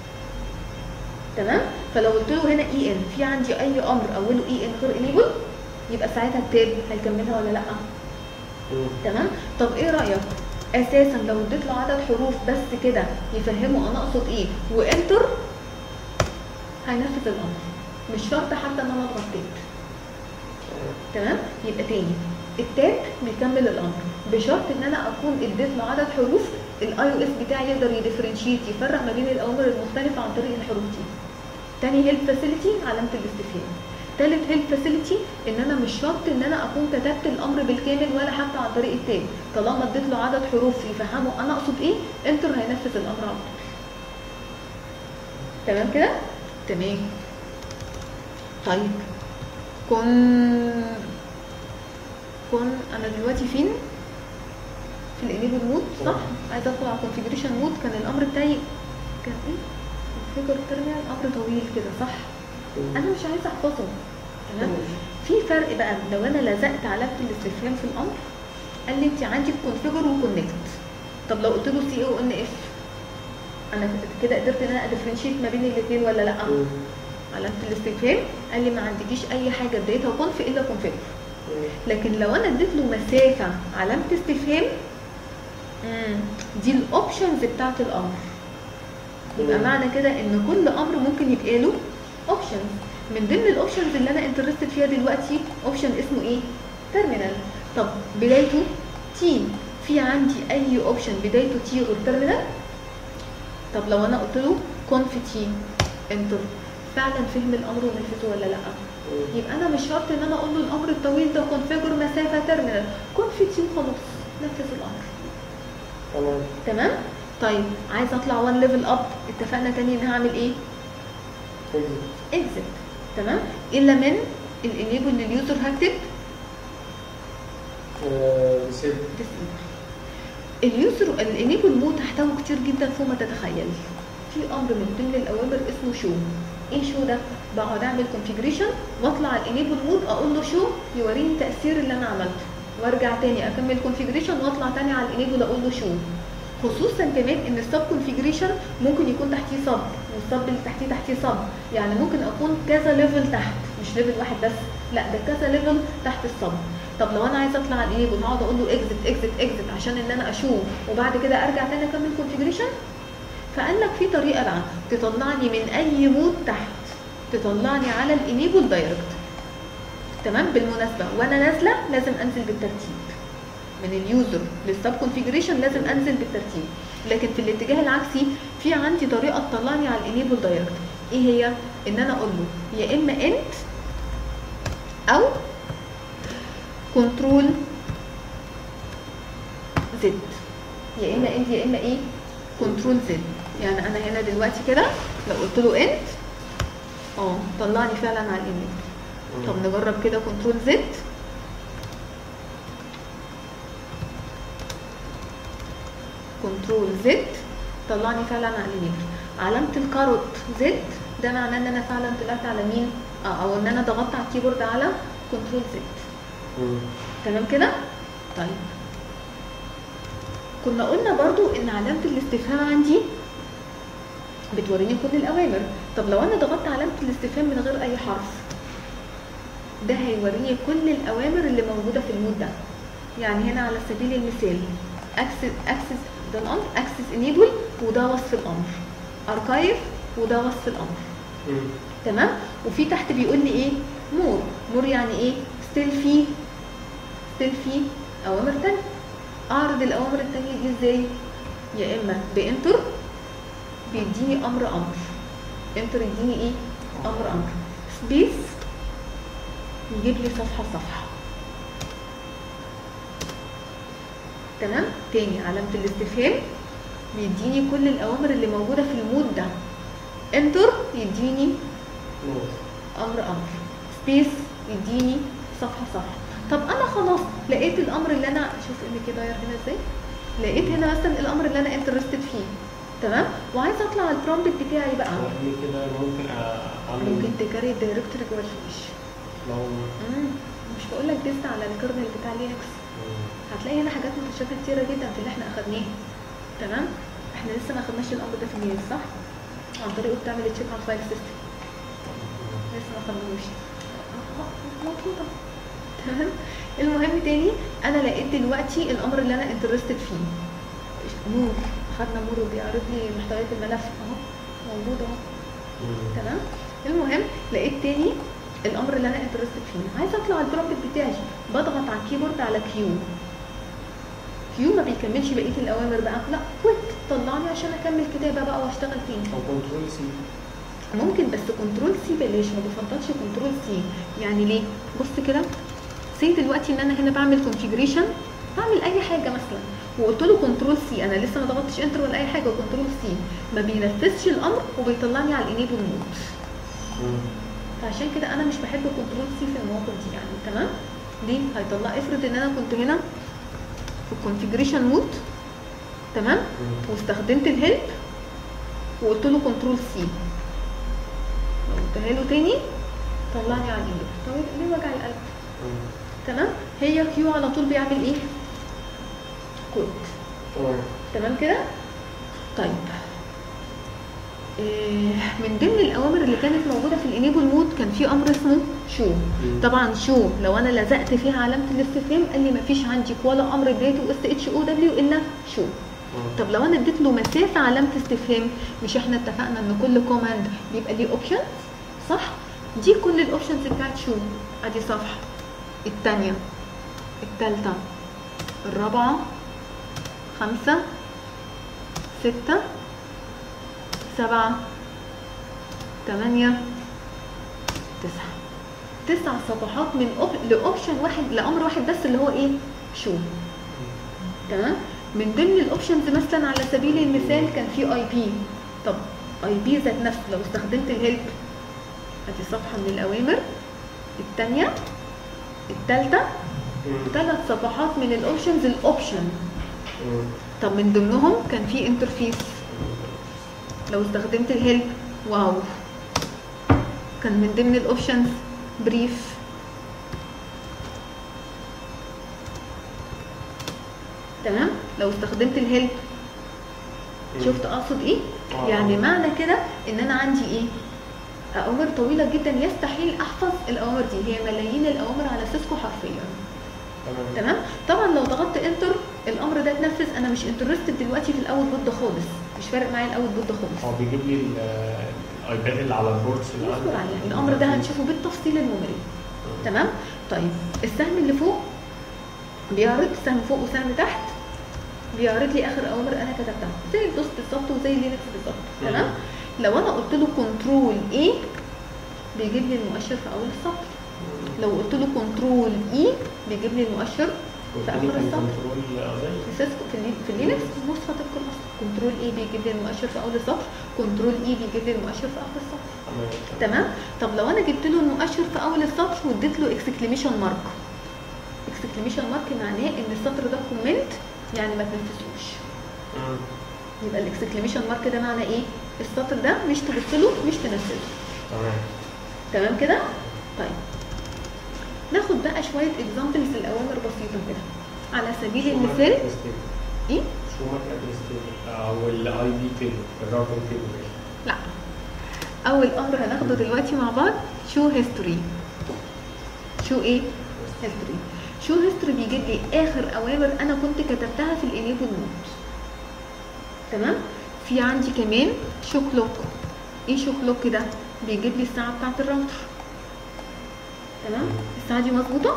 تمام فلو قلت له هنا اي ان في عندي اي امر اوله اي ان غير انيبل يبقى ساعتها التاب هيكملها ولا لا تمام طب ايه رايك اساسا لو اديت له عدد حروف بس كده يفهموا انا اقصد ايه وانتر هينفذ الامر مش شرط حتى ان انا اضغط تاب تمام يبقى تاني التاب بيكمل الامر بشرط ان انا اكون اديت له عدد حروف الاي او اس بتاعي يقدر يديفرنشيت يفرق ما بين الاوامر المختلفه عن طريق الحروف دي تاني هيلب فاسيلتي علامه الاستفهام تالت هيلب فاسيلتي ان انا مش شرط ان انا اكون كتبت الامر بالكامل ولا حتى عن طريق التاب طالما اديت له عدد حروف يفهموا انا اقصد ايه انتر هينفذ الامر على طول تمام كده تمام طيب كن كن انا دلوقتي فين في الانيبل مود صح عايزه ادخل على الكونفيجريشن مود كان الامر بتاعي كان ايه كونفيجر ترمينال امر طويل كده صح انا مش عايزه احفظه تمام في فرق بقى لو انا لزقت علامه الاستفهام في الامر قال لي انت عندك كونفيجر وكونكت طب لو قلت له سي او ان اف انا كده قدرت ان انا ادفرنشيت ما بين الاثنين ولا لا علامه الاستفهام قال لي ما عندكيش اي حاجه بدايتها كونف الا كونفيجر لكن لو انا اديت له مسافه علامه استفهام مم، دي الاوبشنز بتاعت الامر يبقى مم. معنى كده ان كل امر ممكن يبقى له اوبشنز من ضمن الاوبشنز اللي انا انترستد فيها دلوقتي اوبشن اسمه ايه تيرمينال طب بدايته تي في عندي اي اوبشن بدايته تي غير تيرمينال طب لو انا قلت له كونف تي انتر فعلا فهم الامر ونفذه ولا لا يبقى انا مش شرط ان انا اقول له الامر الطويل ده كونفيجر مسافه تيرمينال كونف تي وخلاص نفذ الامر تمام تمام طيب عايزه اطلع وان ليفل اب اتفقنا تاني ان هعمل ايه exit اكزit تمام الا من الانيبل لليوزر هكتب آه، disable disable اليوزر الانيبل مود تحتوي كتير جدا فوق ما تتخيل في امر من ضمن الاوامر اسمه شو ايه شو ده بقعد اعمل كونفيجريشن واطلع على الانيبل مود اقول له شو يوريني تاثير اللي انا عملته وارجع تاني اكمل كونفيجريشن واطلع تاني على الانيبل اقول له شو خصوصا كمان ان السب كونفيجريشن ممكن يكون تحتيه سب والسب اللي تحتيه تحتيه سب يعني ممكن اكون كذا ليفل تحت مش ليفل واحد بس لا ده كذا ليفل تحت السب طب لو انا عايزه اطلع على الانيبل هقعد اقول له اكزت اكزت اكزت عشان ان انا اشوف وبعد كده ارجع تاني اكمل كونفيجريشن فقال لك في طريقه بقى تطلعني من اي مود تحت تطلعني على الانيبل دايركت تمام بالمناسبه وانا نازله لازم انزل بالترتيب من اليوزر للسب كونفيجريشن لازم انزل بالترتيب لكن في الاتجاه العكسي في عندي طريقه تطلعني على الانيبل دايركت ايه هي ان انا اقول له يا اما انت او كنترول زد يا اما انت يا اما ايه كنترول زد يعني انا هنا دلوقتي كده لو قلت له انت اه طلعني فعلا على الانيبل طب نجرب كده كنترول زد كنترول زد طلعني فعلا على اليمين علامة الكاروت زد ده معناه ان انا فعلا طلعت على مين اه او ان انا ضغطت على الكيبورد على كنترول زد تمام كده طيب كنا قلنا برضو ان علامة الاستفهام عندي بتوريني كل الاوامر طب لو انا ضغطت علامة الاستفهام من غير اي حرف ده هيوريني كل الاوامر اللي موجودة في المود ده يعني هنا على سبيل المثال اكسس اكسس ده الامر اكسس انيبل وده وصف الامر اركايف وده وصف الامر تمام وفي تحت بيقول لي ايه مور مور يعني ايه ستيل في ستيل في اوامر تانية اعرض الاوامر التانية دي ازاي يا اما بانتر بيديني امر امر انتر يديني ايه امر امر سبيس يجيب لي صفحه صفحه تمام تاني علامه الاستفهام بيديني كل الاوامر اللي موجوده في المود ده انتر يديني امر امر سبيس يديني صفحه صفحه طب انا خلاص لقيت الامر اللي انا شوف اللي كده داير هنا ازاي لقيت هنا مثلا الامر اللي انا انترستد فيه تمام وعايزه اطلع على البرومبت بتاعي بقى دي كده ممكن اعمل ممكن تكري الدايركتوري جوه الفلاش لو مم. مش بقول لك ديست على الكيرنل بتاع لينكس هتلاقي هنا حاجات متشابهه كتيره جدا في اللي احنا اخدناها تمام احنا لسه ما اخدناش الامر ده في النيل صح عن طريقه بتعمل تشيك على الفايل سيستم لسه ما خدناهوش مطلوبه تمام المهم تاني انا لقيت دلوقتي الامر اللي انا انترستد فيه مور خدنا مور وبيعرض لي محتويات الملف اهو موجود اهو تمام المهم لقيت تاني الامر اللي انا انترستد فيه عايزه اطلع البرومبت بتاعي بضغط على الكيبورد على كيو كيو ما بيكملش بقيه الاوامر بقى لا كويت طلعني عشان اكمل كتابه بقى واشتغل تاني او كنترول سي ممكن بس كنترول سي بلاش ما بفضلش كنترول سي يعني ليه بص كده سي دلوقتي ان انا هنا بعمل كونفيجريشن بعمل اي حاجه مثلا وقلت له كنترول سي انا لسه ما ضغطتش انتر ولا اي حاجه كنترول سي ما بينفذش الامر وبيطلعني على الانيبل مود فعشان كده انا مش بحب كنترول سي في المواقف دي يعني تمام ليه هيطلع افرض ان انا كنت هنا في الكونفيجريشن مود تمام واستخدمت الهيلب وقلت له كنترول سي لو قلتها له تاني طلعني على الانيبل طب ليه وجع القلب تمام هي كيو على طول بيعمل ايه كود تمام تمام كده طيب إيه من ضمن الاوامر اللي كانت موجوده في الانيبل مود كان في امر اسمه شو طبعا شو لو انا لزقت فيها علامه الاستفهام قال لي مفيش عندي ولا امر بدايته اس اتش او دبليو الا شو طب لو انا اديت له مسافه علامه استفهام مش احنا اتفقنا ان كل كوماند بيبقى ليه اوبشن صح دي كل الاوبشنز بتاعت شو ادي صفحه الثانيه الثالثه الرابعه خمسه سته سبعه ثمانيه تسعه تسع صفحات من أوب... لاوبشن واحد لامر واحد بس اللي هو ايه شو تمام من ضمن الاوبشنز مثلا على سبيل المثال كان في اي بي طب اي بي ذات نفسه لو استخدمت الهيلب ادي صفحه من الاوامر الثانيه الثالثه ثلاث صفحات من الاوبشنز الاوبشن طب من ضمنهم كان في انترفيس لو استخدمت الهيلب واو كان من ضمن الاوبشنز بريف تمام لو استخدمت الهيلب شفت اقصد ايه آه. يعني معنى كده ان انا عندي ايه اوامر طويله جدا يستحيل احفظ الاوامر دي هي ملايين الاوامر على سيسكو حرفيا تمام تمام طبعا لو ضغطت انتر الامر ده اتنفذ انا مش انترستد دلوقتي في الاول بود ده خالص مش فارق معايا الاول بود ده خالص هو بيجيب لي ال- الايباد اللي على البوردز اللي اصبر عليها الامر ده هنشوفه بالتفصيل الممل تمام طيب السهم اللي فوق بيعرض سهم فوق وسهم تحت بيعرض لي اخر اوامر انا كتبتها زي الدوس بالظبط وزي لينكس بالظبط تمام لو انا قلت له كنترول اي بيجيب لي المؤشر في اول السطر لو قلت له كنترول اي بيجيب لي المؤشر في اخر السطر كنترول زي في سيسكو في, اللي- في لينكس نسخه طبق الاصل كنترول اي بيجيب لي المؤشر في اول السطر كنترول اي بيجيب لي المؤشر في اخر السطر تمام طب لو انا جبت له المؤشر في اول السطر واديت له اكسكليميشن مارك اكسكليميشن مارك معناه ان السطر ده كومنت يعني ما تنفذوش مم. يبقى الاكسكليميشن مارك ده معناه ايه السطر ده مش تبص له مش تنفذه تمام تمام كده طيب ناخد بقى شويه اكزامبلز الاوامر بسيطه كده على سبيل شو مارك المثال ادرس تيبل؟ ايه شو مارك ادرس تيبل او الاي بي تيبل الراوتنج تيبل لا اول امر هناخده دلوقتي مع بعض شو هيستوري شو ايه هيستوري شو هيستوري بيجيب لي اخر اوامر انا كنت كتبتها في الانيبل مود تمام في عندي كمان شو كلوك ايه شو كلوك ده بيجيب لي الساعه بتاعه الراوتر تمام الساعه دي مظبوطه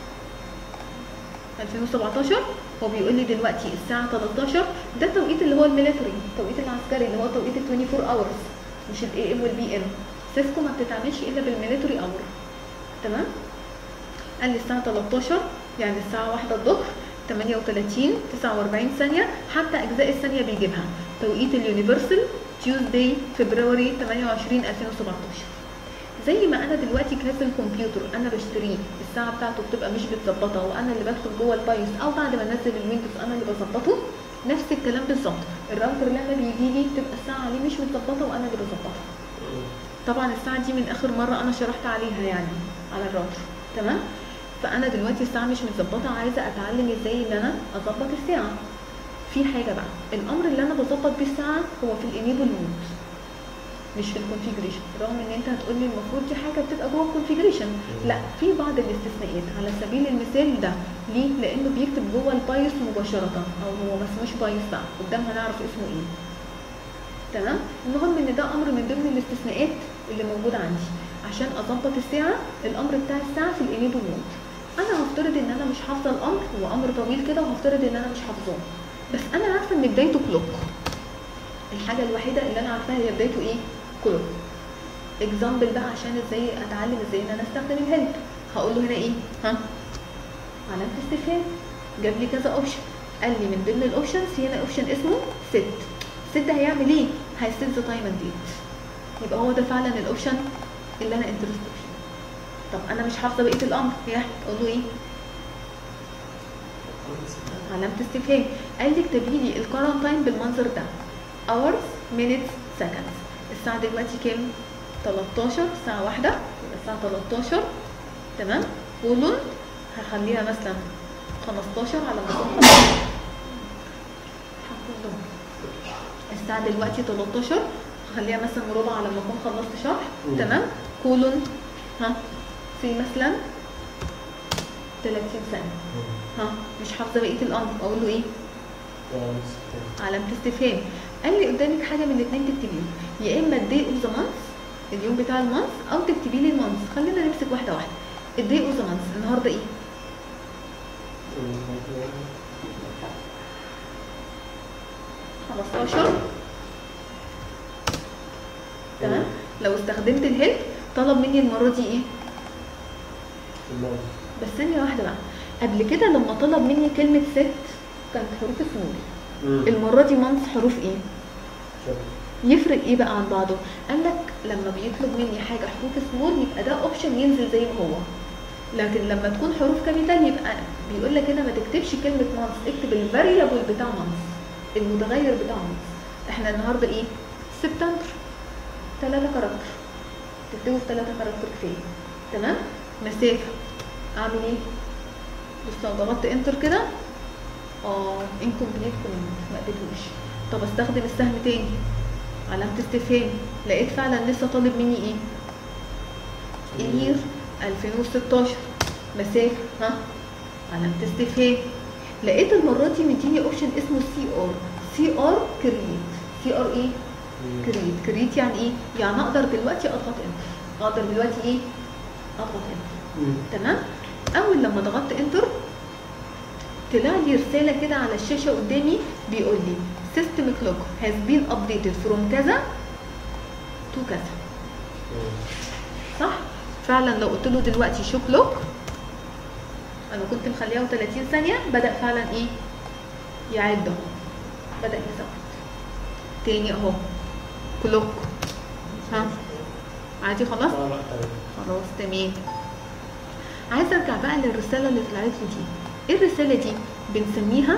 2017 هو بيقول لي دلوقتي الساعه 13 ده التوقيت اللي هو الميليتري التوقيت العسكري اللي هو توقيت ال 24 اورز مش الاي ام والبي ام سيسكو ما بتتعملش الا بالميليتري اور تمام قال لي الساعه 13 يعني الساعه 1 الظهر 38 49 ثانيه حتى اجزاء الثانيه بيجيبها توقيت اليونيفرسال تيوزداي فبراير 28 2017 زي ما انا دلوقتي جهاز الكمبيوتر انا بشتريه الساعه بتاعته بتبقى مش متظبطه وانا اللي بدخل جوه البايوس او بعد ما انزل الويندوز انا اللي بظبطه نفس الكلام بالظبط الراوتر لما بيجي لي بتبقى الساعه عليه مش متظبطه وانا اللي بظبطها طبعا الساعه دي من اخر مره انا شرحت عليها يعني على الراوتر تمام فانا دلوقتي الساعه مش متظبطه عايزه اتعلم ازاي ان انا اظبط الساعه في حاجه بقى الامر اللي انا بظبط بيه الساعه هو في الانيبل مود مش في الكونفيجريشن رغم ان انت هتقول لي المفروض دي حاجه بتبقى جوه الكونفيجريشن لا في بعض الاستثناءات على سبيل المثال ده ليه لانه بيكتب جوه البايوس مباشره او هو ما اسموش بايوس بقى قدام هنعرف اسمه ايه تمام المهم ان ده امر من ضمن الاستثناءات اللي موجود عندي عشان اظبط الساعه الامر بتاع الساعه في الانيبل مود انا هفترض ان انا مش حافظه الامر هو امر طويل كده وهفترض ان انا مش حافظاه بس انا عارفه ان بدايته كلوك الحاجه الوحيده اللي انا عارفاها هي بدايته ايه كلوك اكزامبل بقى عشان ازاي اتعلم ازاي ان انا استخدم الهيلب هقول له هنا ايه ها علامه استفهام جاب لي كذا اوبشن قال لي من ضمن الاوبشنز في هنا اوبشن اسمه ست ست ده هيعمل ايه هيست ذا تايم اند ديت يبقى هو ده فعلا الاوبشن اللي انا انترستد فيه طب انا مش حافظه بقيه الامر يا اقول له ايه علامه استفهام قال لي اكتبي لي الكرنت تايم بالمنظر ده hours minutes seconds الساعه دلوقتي كام 13 الساعه واحدة يبقى الساعه 13 تمام كولون هخليها مثلا 15 على ما اكون خلصت. هقول له الساعه دلوقتي 13 هخليها مثلا ربع على ما اكون خلصت شرح مم. تمام كولون ها في مثلا 30 ثانيه ها مش حافظه بقيه الامر اقول له ايه علامه استفهام قال لي قدامك حاجه من الاثنين تكتبيه يا اما الدي اوف ذا مانث اليوم بتاع المانث او تكتبي لي المانث خلينا نمسك واحده واحده الدي اوف ذا مانث النهارده ايه 15 تمام لو استخدمت الهيلب طلب مني المره دي ايه بس ثانيه واحده بقى قبل كده لما طلب مني كلمه ست كانت حروف سمول المره دي مانث حروف ايه يفرق ايه بقى عن بعضه قال لك لما بيطلب مني حاجه حروف سمول يبقى ده اوبشن ينزل زي ما هو لكن لما تكون حروف كابيتال يبقى بيقول لك هنا ما تكتبش كلمه مانث اكتب الفاريبل بتاع مانث المتغير بتاع مانث احنا النهارده ايه سبتمبر ثلاثة كاركتر تكتبوا في ثلاثة كاركتر كفايه تمام مسافه اعمل ايه بص لو ضغطت انتر كده اه انكمبليت كومنت ما قدرتوش طب استخدم السهم تاني علامة استفهام لقيت فعلا لسه طالب مني ايه يناير 2016 مسافة ها علامه استفهام لقيت المره دي مديني اوبشن اسمه سي ار سي ار كرييت سي ار ايه كرييت كرييت يعني ايه يعني اقدر دلوقتي اضغط انتر اقدر دلوقتي ايه اضغط انتر تمام اول لما ضغطت انتر طلع لي رساله كده على الشاشه قدامي بيقول لي سيستم كلوك هاز بين ابديتد فروم كذا تو كذا صح فعلا لو قلت له دلوقتي شو كلوك انا كنت مخليها 30 ثانيه بدا فعلا ايه يعد اهو بدا يثبت تاني اهو كلوك ها عادي خلاص لا لا تمام خلاص تمام عايزه ارجع بقى للرساله اللي طلعت لي دي ايه الرساله دي بنسميها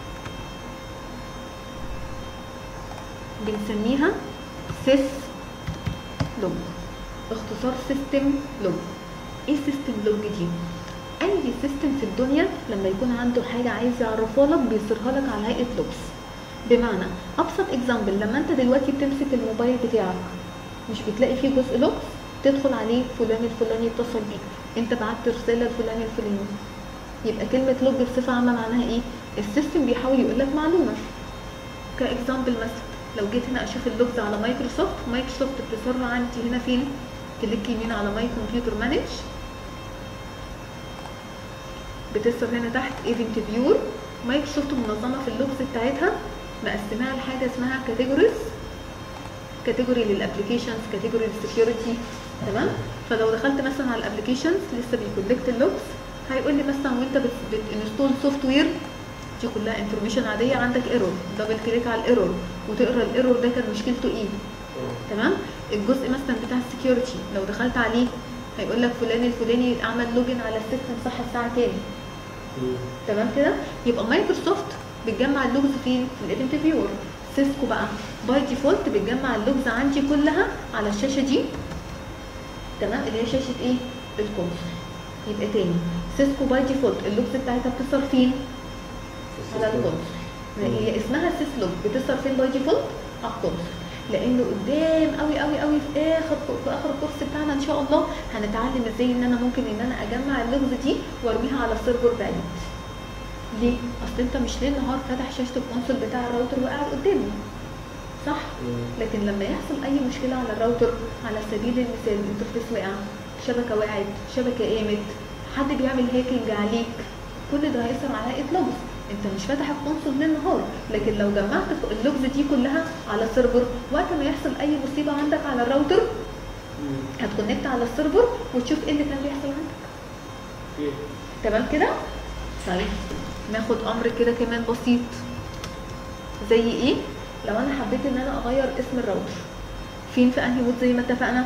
بنسميها سيس لوج اختصار سيستم لوج ايه سيستم لوج دي اي سيستم في الدنيا لما يكون عنده حاجه عايز يعرفها لك بيصيرها لك على هيئه لوجز بمعنى ابسط اكزامبل لما انت دلوقتي بتمسك الموبايل بتاعك مش بتلاقي فيه جزء لوجز تدخل عليه فلان الفلاني يتصل بيك انت بعت رساله لفلان الفلاني يبقى كلمه لوج بصفه عامه معناها ايه السيستم بيحاول يقول لك معلومه كاكزامبل مثلا لو جيت هنا اشوف اللوجز على مايكروسوفت مايكروسوفت بتصر عندي هنا فين كليك يمين على ماي كمبيوتر مانج بتظهر هنا تحت ايفنت فيور مايكروسوفت منظمه في اللوجز بتاعتها مقسماها لحاجه اسمها كاتيجوريز كاتيجوري للابلكيشنز كاتيجوري للسكيورتي تمام فلو دخلت مثلا على الابلكيشنز لسه بيكولكت اللوجز هيقول لي مثلا وانت بت- بتنستول سوفت وير دي كلها انفورميشن عاديه عندك ايرور دبل كليك على الايرور وتقرا الايرور ده كان مشكلته ايه تمام الجزء مثلا بتاع السكيورتي لو دخلت عليه هيقول لك فلان الفلاني عمل لوجن على السيستم صح الساعه كام تمام كده يبقى مايكروسوفت بتجمع اللوجز فين في الايفنت فيور سيسكو بقى باي ديفولت بتجمع اللوجز عندي كلها على الشاشه دي تمام اللي هي شاشه ايه الكونسول يبقى تاني سيسكو باي ديفولت اللوجز بتاعتها بتظهر فين على الكونسول هي اسمها سيسلوج بتظهر فين باي ديفولت على الكونسول لانه قدام قوي قوي قوي في اخر في اخر الكورس بتاعنا ان شاء الله هنتعلم ازاي ان انا ممكن ان انا اجمع اللغز دي وارميها على سيرفر بعيد ليه اصل انت مش ليل نهار فاتح شاشه الكونسول بتاع الراوتر وقاعد قدامي صح لكن لما يحصل اي مشكله على الراوتر على سبيل المثال الانترفيس وقع شبكه وقعت شبكه قامت حد بيعمل هاكينج عليك كل ده هيأثر على هيئه لغز انت مش فاتح الكونسول ليل نهار لكن لو جمعت اللغز دي كلها على سيرفر وقت ما يحصل اي مصيبه عندك على الراوتر هتكونكت على السيرفر وتشوف ايه اللي كان بيحصل عندك تمام كده طيب ناخد امر كده كمان بسيط زي ايه لو انا حبيت ان انا اغير اسم الراوتر فين في انهي مود زي ما اتفقنا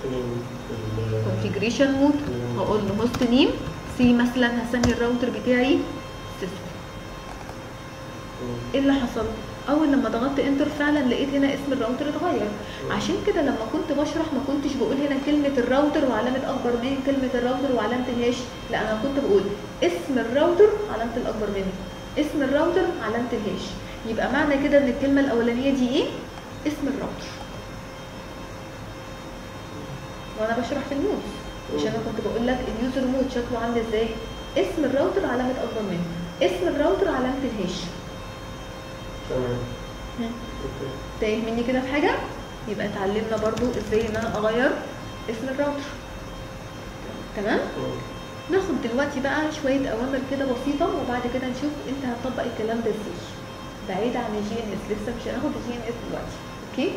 كونفيجريشن مود هقول له هوست نيم سي مثلا هسمي الراوتر بتاعي سيسكو ايه اللي حصل اول لما ضغطت انتر فعلا لقيت هنا اسم الراوتر اتغير عشان كده لما كنت بشرح ما كنتش بقول هنا كلمه الراوتر وعلامه اكبر من كلمه الراوتر وعلامه الهاش لا انا كنت بقول اسم الراوتر علامه الاكبر منه اسم الراوتر علامه الهاش يبقى معنى كده ان الكلمه الاولانيه دي ايه اسم الراوتر وانا بشرح في النوتس مش انا كنت بقول لك اليوزر مود شكله عامل ازاي اسم الراوتر علامه اكبر منه اسم الراوتر علامه الهاش تمام مم. اوكي تايه مني كده في حاجه يبقى اتعلمنا برضو ازاي ان انا اغير اسم الراوتر تمام ناخد دلوقتي بقى شويه اوامر كده بسيطه وبعد كده نشوف انت هتطبق الكلام ده ازاي بعيد عن الجي ان اس لسه مش هناخد الجي ان اس دلوقتي اوكي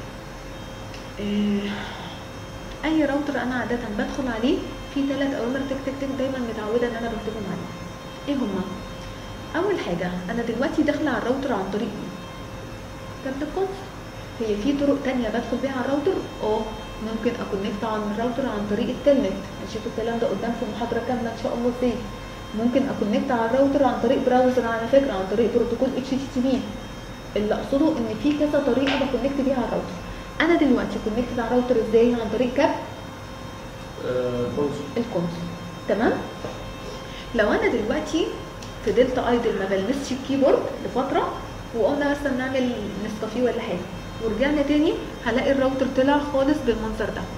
آه، اي راوتر انا عاده بدخل عليه في ثلاث اوامر تك تك تك دايما متعوده ان انا بكتبهم عليه ايه هما اول حاجه انا دلوقتي داخله على الراوتر عن طريق ايه كارت الكونسول هي في طرق تانية بدخل بيها على الراوتر اه ممكن اكونكت على الراوتر عن طريق التلنت هنشوف الكلام ده قدام في محاضره كامله ان شاء الله ازاي ممكن اكونكت على الراوتر عن طريق براوزر على فكره عن طريق بروتوكول اتش تي تي بي اللي اقصده ان في كذا طريقه بكونكت بيها على الراوتر انا دلوقتي كونكت على الراوتر ازاي عن طريق كاب كونسول الكونسول تمام لو انا دلوقتي فضلت ايدل ما بلمسش الكيبورد لفتره وقمنا مثلا نعمل نسكافيه ولا حاجه ورجعنا تاني هلاقي الراوتر طلع خالص بالمنظر ده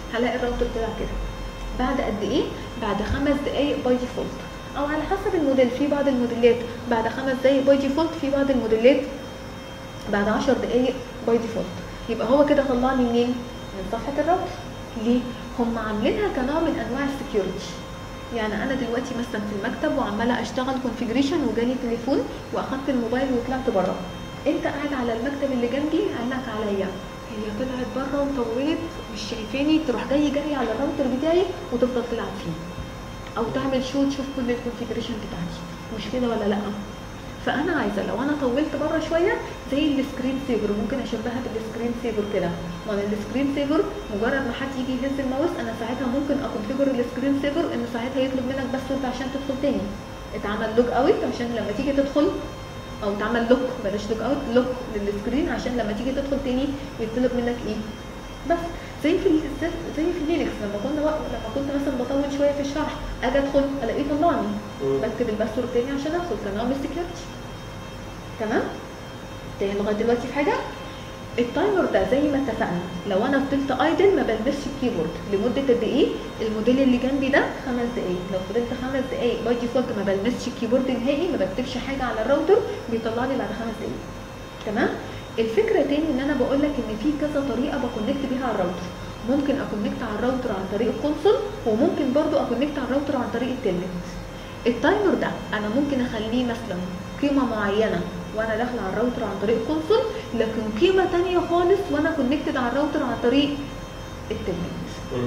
هلاقي الراوتر طلع كده بعد قد ايه بعد خمس دقايق باي ديفولت او على حسب الموديل في بعض الموديلات بعد خمس دقايق باي ديفولت في بعض الموديلات بعد 10 دقايق باي ديفولت يبقى هو كده طلع لي منين من صفحه الراوتر ليه هم عاملينها كنوع من انواع السكيورتي يعني انا دلوقتي مثلا في المكتب وعماله اشتغل كونفيجريشن وجالي تليفون واخدت الموبايل وطلعت بره انت قاعد على المكتب اللي جنبي عينك عليا هي طلعت بره وطولت مش شايفاني تروح جاي جري على الراوتر بتاعي وتفضل تلعب فيه او تعمل شو تشوف كل الكونفيجريشن بتاعتي مش كده ولا لا فانا عايزه لو انا طولت بره شويه زي السكرين سيفر ممكن اشبهها بالسكرين سيفر كده ما أنا السكرين سيفر مجرد ما حد يجي يهز الماوس انا ساعتها ممكن اكونفيجر السكرين سيفر ان ساعتها يطلب منك بس انت عشان تدخل تاني اتعمل لوج اوت عشان لما تيجي تدخل او اتعمل لوك بلاش لوج اوت لوك للسكرين عشان لما تيجي تدخل تاني يطلب منك ايه بس زي في ال- زي في لينكس لما كنا وق- لما كنت مثلا بطول شويه في الشرح اجي ادخل الاقيه طلعني بكتب الباسورد تاني عشان ادخل كنوع من السكيورتي تمام تاني لغايه دلوقتي في حاجه التايمر ده زي ما اتفقنا لو انا فضلت ايدل ما بلبسش الكيبورد لمده قد ايه الموديل اللي جنبي ده خمس دقايق لو فضلت خمس دقايق باي ديفولت ما بلمسش الكيبورد نهائي ما بكتبش حاجه على الراوتر بيطلع لي بعد خمس دقايق تمام الفكره تاني ان انا بقول لك ان في كذا طريقه بكونكت بيها على الراوتر ممكن اكونكت على الراوتر عن طريق الكونسول وممكن برضو اكونكت على الراوتر عن طريق التلنت التايمر ده انا ممكن اخليه مثلا قيمه معينه وانا داخله على الراوتر عن طريق الكونسول لكن قيمه تانية خالص وانا كونكتد على الراوتر عن طريق التلنت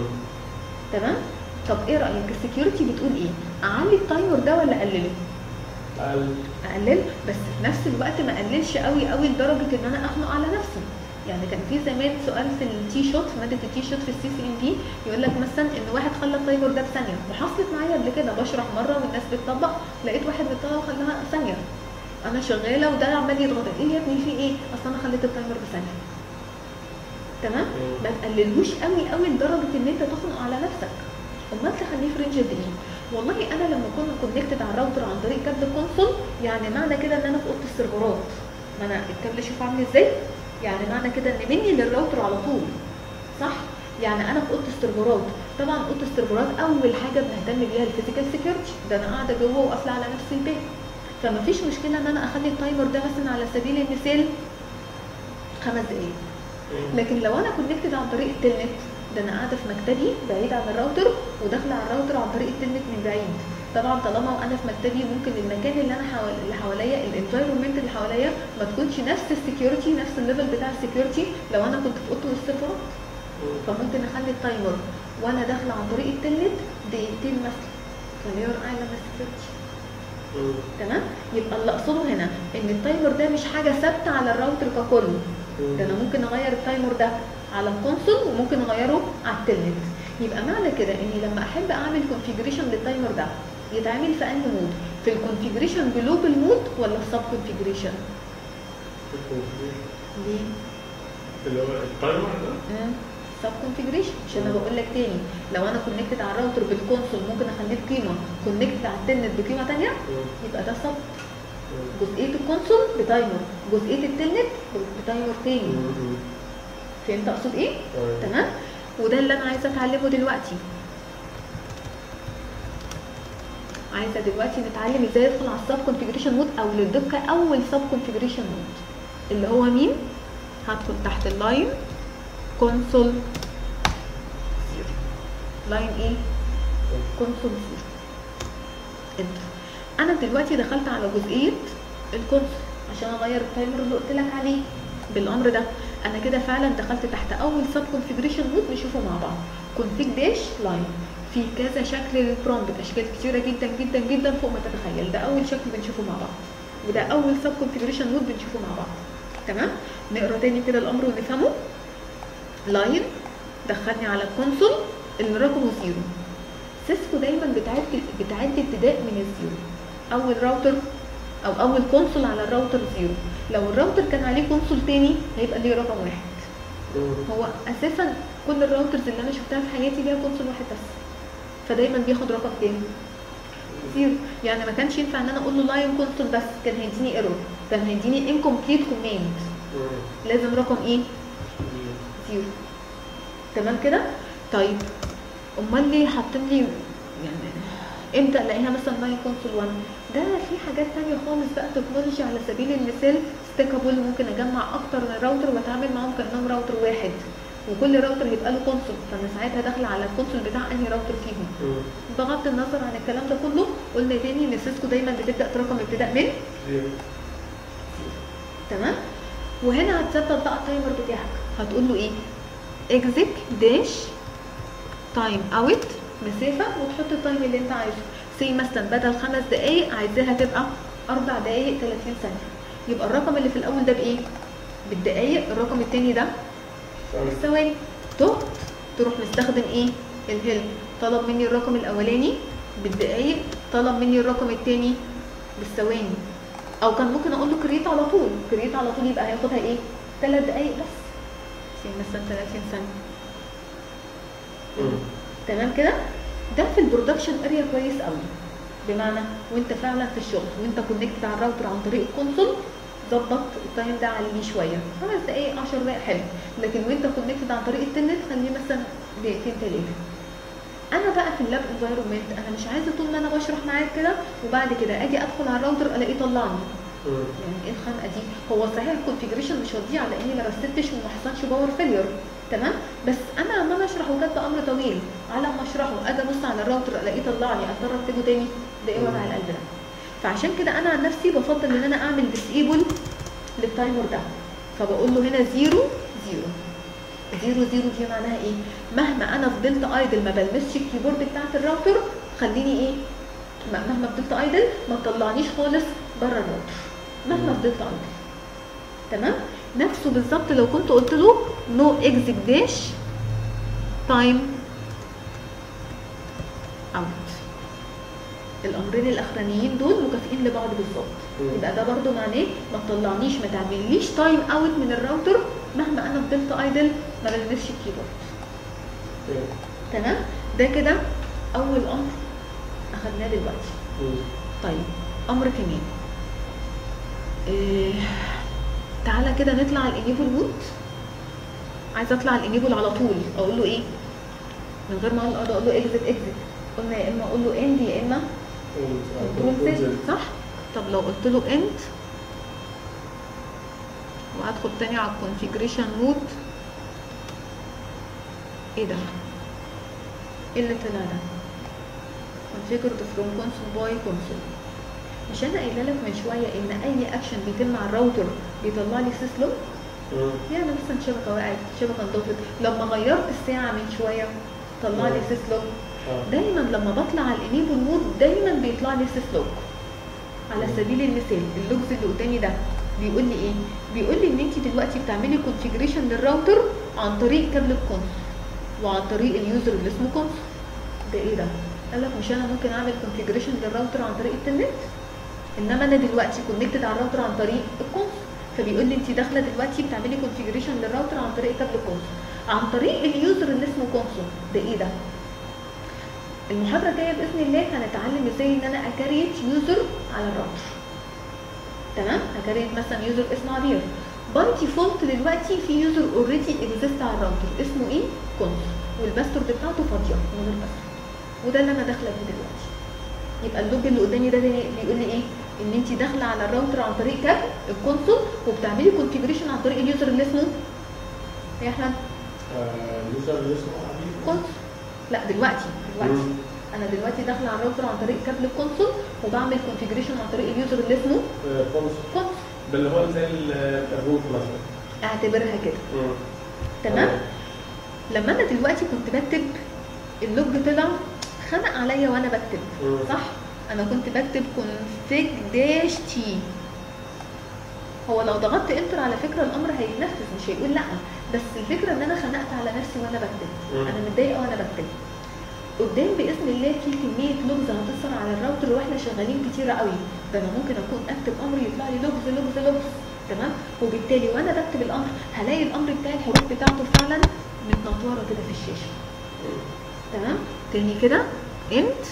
تمام طب ايه رايك السكيورتي بتقول ايه اعلي التايمر ده ولا اقلله أقل اقلل بس في نفس الوقت ما اقللش قوي قوي لدرجه ان انا اخنق على نفسي يعني كان في زمان سؤال في التي شوت في ماده التي شوت في السي سي ام بي يقول لك مثلا ان واحد خلى التايمر ده بثانيه وحصلت معايا قبل كده بشرح مره والناس بتطبق لقيت واحد بيطبق وخلاها ثانيه انا شغاله وده عمال يضغط ايه يا ابني في ايه اصل انا خليت التايمر بثانيه تمام ما تقللهوش قوي قوي لدرجه ان انت تخنق على نفسك امال تخليه في رينج قد ايه والله انا لما كنا كونكتد على الراوتر عن طريق كابل الكونسول يعني معنى كده ان انا في اوضه السيرفرات ما انا الكابل شوف عامل ازاي يعني معنى كده ان مني للراوتر على طول صح يعني انا في اوضه السيرفرات طبعا اوضه السيرفرات اول حاجه بنهتم بيها الفيزيكال سكيورتي ده انا قاعده جوه وقافله على نفسي الباب فما فيش مشكله ان انا اخلي التايمر ده مثلا على سبيل المثال خمس دقايق لكن لو انا كونكتد عن طريق التلنت ده انا قاعده في مكتبي بعيد عن الراوتر وداخله على الراوتر عن طريق التلنت من بعيد طبعا طالما انا في مكتبي ممكن المكان اللي انا حوالي اللي حواليا الانفايرمنت اللي حواليا ما تكونش نفس السكيورتي نفس الليفل بتاع السكيورتي لو انا كنت في اوضه السيرفرات فممكن اخلي التايمر وانا داخله عن طريق التلنت دقيقتين مثلا فلير اعلى من السكيورتي تمام يبقى اللي اقصده هنا ان التايمر ده مش حاجه ثابته على الراوتر ككل ده انا ممكن اغير التايمر ده على الكونسول وممكن اغيره على التلنت يبقى معنى كده اني لما احب اعمل كونفيجريشن للتايمر ده يتعمل في انهي مود في الكونفيجريشن جلوبال مود ولا السب كونفيجريشن ليه اللي هو التايمر ده سب كونفيجريشن عشان انا بقول لك تاني لو انا كونكتد على الراوتر بالكونسول ممكن اخليه بقيمه كونكتد على التلنت بقيمه ثانيه يبقى ده سب جزئيه الكونسول بتايمر جزئيه التلنت بتايمر تاني فهمت اقصد ايه تمام وده اللي انا عايزه اتعلمه دلوقتي عايزه دلوقتي نتعلم ازاي ادخل على السب كونفيجريشن مود او للدقه اول سب كونفيجريشن مود اللي هو مين هدخل تحت اللاين كونسول زيرو لاين ايه كونسول زيرو انتر انا دلوقتي دخلت على جزئيه الكونسول عشان اغير التايمر اللي قلت لك عليه بالامر ده انا كده فعلا دخلت تحت اول سب كونفيجريشن مود نشوفه مع بعض كونفيج داش لاين في كذا شكل للبرومبت اشكال كتيره جدا جدا جدا فوق ما تتخيل ده اول شكل بنشوفه مع بعض وده اول سب كونفيجريشن مود بنشوفه مع بعض تمام نقرا تاني كده الامر ونفهمه لاين دخلني على الكونسول اللي رقمه زيرو سيسكو دايما بتعد بتعد ابتداء من الزيرو اول راوتر او اول كونسول على الراوتر زيرو لو الراوتر كان عليه كونسول تاني هيبقى ليه رقم واحد هو اساسا كل الراوترز اللي انا شفتها في حياتي ليها كونسول واحد بس فدايما بياخد رقم كام زيرو يعني ما كانش ينفع ان انا اقول له لاين كونسول بس كان هيديني ايرور كان هيديني انكمبليت كوماند لازم رقم ايه زيرو تمام كده طيب امال ليه حاطين لي يعني امتى الاقيها مثلا ماي كونسول 1 ده في حاجات تانية خالص بقى تكنولوجي على سبيل المثال ستيكابل ممكن اجمع اكتر من راوتر واتعامل معاهم كانهم راوتر واحد وكل راوتر هيبقى له كونسول فانا ساعتها داخله على الكونسول بتاع انهي راوتر فيهم مم. بغض النظر عن الكلام ده كله قلنا تاني ان سيسكو دايما بتبدا رقم ابتداء من زيرو. تمام وهنا هتثبت بقى التايمر بتاعك هتقول له ايه اكزيك داش تايم اوت مسافه وتحط التايم اللي انت عايزه سي مثلا بدل خمس دقايق عايزاها تبقى اربع دقايق 30 ثانيه يبقى الرقم اللي في الاول ده بايه بالدقايق الرقم التاني ده ثانية. بالثواني تهت تروح مستخدم ايه الهيلب طلب مني الرقم الاولاني بالدقايق طلب مني الرقم التاني بالثواني او كان ممكن اقول له كريت على طول كريت على طول يبقى هياخدها ايه ثلاث دقايق بس يعني مثلا 30 ثانيه مم. تمام كده ده في البرودكشن اريا كويس قوي بمعنى وانت فعلا في الشغل وانت كونكتد على الراوتر عن طريق الكونسول ظبط التايم ده عليه شويه خمس دقايق 10 دقايق حلو لكن وانت كونكتد عن طريق التنت خليه مثلا دقيقتين ثلاثه انا بقى في اللاب انفايرمنت انا مش عايزه طول ما انا بشرح معاك كده وبعد كده اجي ادخل على الراوتر الاقيه طلعني مم. يعني ايه الخنقه دي هو صحيح الكونفيجريشن مش هتضيع لاني ما رستتش وما حصلش باور فيلير تمام بس انا لما اشرح وكاتبه امر طويل على ما اشرحه اجي ابص على الراوتر الاقيه طلع لي اضطر اكتبه تاني ده ايه وجع القلب ده فعشان كده انا عن نفسي بفضل ان انا اعمل ديسيبل للتايمر ده فبقول له هنا زيرو زيرو زيرو زيرو دي معناها ايه مهما انا فضلت ايدل ما بلمسش الكيبورد بتاعت الراوتر خليني ايه م- مهما فضلت ايدل ما تطلعنيش خالص بره الراوتر مهما فضلت ايدل تمام نفسه بالظبط لو كنت قلت له نو اكزيك داش تايم اوت الامرين الاخرانيين دول مكافئين لبعض بالظبط مم. يبقى ده برضو معناه ما تطلعنيش ما تعمليش تايم اوت من الراوتر مهما انا فضلت ايدل ما بلمسش الكيبورد مم. تمام ده كده اول امر اخدناه دلوقتي مم. طيب امر كمان إيه تعالى كده نطلع على الانيبل مود عايزه اطلع على الانيبل على طول اقول له ايه من غير ما اقول اقول له اكزit اكزit قلنا يا اما اقول له اند يا اما كنترول كنترول زد زد. صح طب لو قلت له اند وهدخل تاني على الكونفيجريشن مود ايه ده ايه اللي طلع ده configured from console by console مش انا قايله لك من شويه ان اي اكشن بيتم على الراوتر بيطلع لي سيسلوج مم. يعني مثلا شبكه وقعت شبكه انضفت لما غيرت الساعه من شويه طلع لي مم. سيسلوج آه. دايما لما بطلع على الانيبل مود دايما بيطلع لي سيسلوج على مم. سبيل المثال اللوجز اللي قدامي ده بيقول لي ايه بيقول لي ان انت دلوقتي بتعملي كونفيجريشن للراوتر عن طريق كابل الكونس وعن طريق اليوزر اللي اسمه كونس ده ايه ده قال لك مش انا ممكن اعمل كونفيجريشن للراوتر عن طريق التنت انما انا دلوقتي كونكتد على الراوتر عن طريق الكونس فبيقول لي انت داخله دلوقتي بتعملي كونفيجريشن للراوتر عن طريق كابل الكونس عن طريق اليوزر اللي اسمه كونسول ده ايه ده المحاضره الجايه باذن الله هنتعلم ازاي ان انا اكريت يوزر على الراوتر تمام اكريت مثلا يوزر اسمه عبير باي ديفولت دلوقتي في يوزر اوريدي اكزيست على الراوتر اسمه ايه كونسول والباسورد بتاعته فاضيه من غير باسورد وده اللي انا داخله بيه دلوقتي يبقى اللوج اللي قدامي ده بيقول لي ايه ان انت داخله على الراوتر عن طريق كابل الكونسول وبتعملي كونفيجريشن عن طريق اليوزر اللي اسمه يا احمد آه، اليوزر اللي اسمه حبيب كونسول لا دلوقتي دلوقتي مم. انا دلوقتي داخله على الراوتر عن طريق كابل الكونسول وبعمل كونفيجريشن عن طريق اليوزر اللي اسمه آه، كونس كونسول ده اللي هو زي ال- الروت مثلا اعتبرها كده مم. تمام لما انا دلوقتي كنت بكتب اللوج طلع خنق عليا وانا بكتب مم. صح انا كنت بكتب config dash t هو لو ضغطت انتر على فكره الامر هينفذ مش هيقول لا بس الفكره ان انا خنقت على نفسي وانا بكتب مم. انا متضايقه وانا بكتب قدام باذن الله في كميه لغز هتظهر على الراوتر واحنا شغالين كتيره قوي ده انا ممكن اكون اكتب امر يطلع لي لغز لغز لغز تمام وبالتالي وانا بكتب الامر هلاقي الامر بتاعي الحروف بتاعته فعلا متنطوره كده في الشاشه مم. تمام تاني كده انت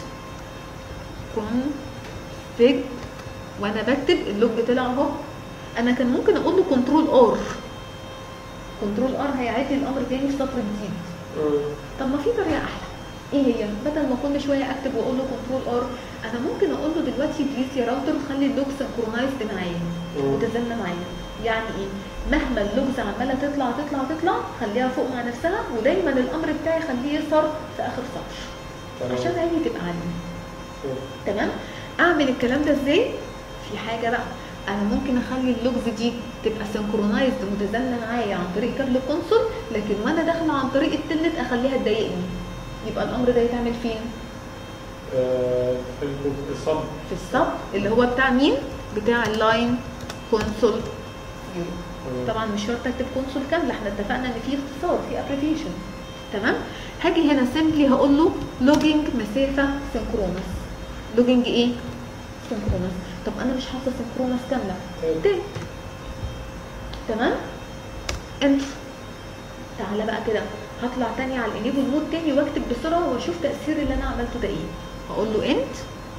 config وانا بكتب اللوج طلع اهو انا كان ممكن اقول له كنترول ار كنترول ار هيعيد لي الامر تاني في سطر جديد مم. طب ما في طريقه احلى ايه هي بدل ما كل شويه اكتب واقول له كنترول ار انا ممكن اقول له دلوقتي بليز يا راوتر خلي اللوج سنكرونايزد معايا مم. متزامنه معايا يعني ايه مهما اللوجز عماله تطلع تطلع تطلع خليها فوق مع نفسها ودايما الامر بتاعي خليه يظهر في اخر سطر تمام. عشان عيني تبقى عاليه مم. تمام اعمل الكلام ده ازاي في حاجه بقى انا ممكن اخلي اللوجز دي تبقى سنكرونايزد متزامنه معايا عن طريق كابل الكونسول لكن وانا داخله عن طريق التلت اخليها تضايقني يبقى الامر ده يتعمل فين آه، في الصب في السب اللي هو بتاع مين بتاع اللاين كونسول فيو مم. طبعا مش شرط اكتب كونسول كامله احنا اتفقنا ان في اختصار في ابريفيشن تمام هاجي هنا سيمبلي هقول له لوجينج مسافه سنكرونس لوجينج ايه سنكرونس طب انا مش حاطه سنكرونس كامله تمام. تاني تمام انتر تعالى بقى كده هطلع تاني على الانيبل مود تاني واكتب بسرعه واشوف تاثير اللي انا عملته ده ايه هقول له انت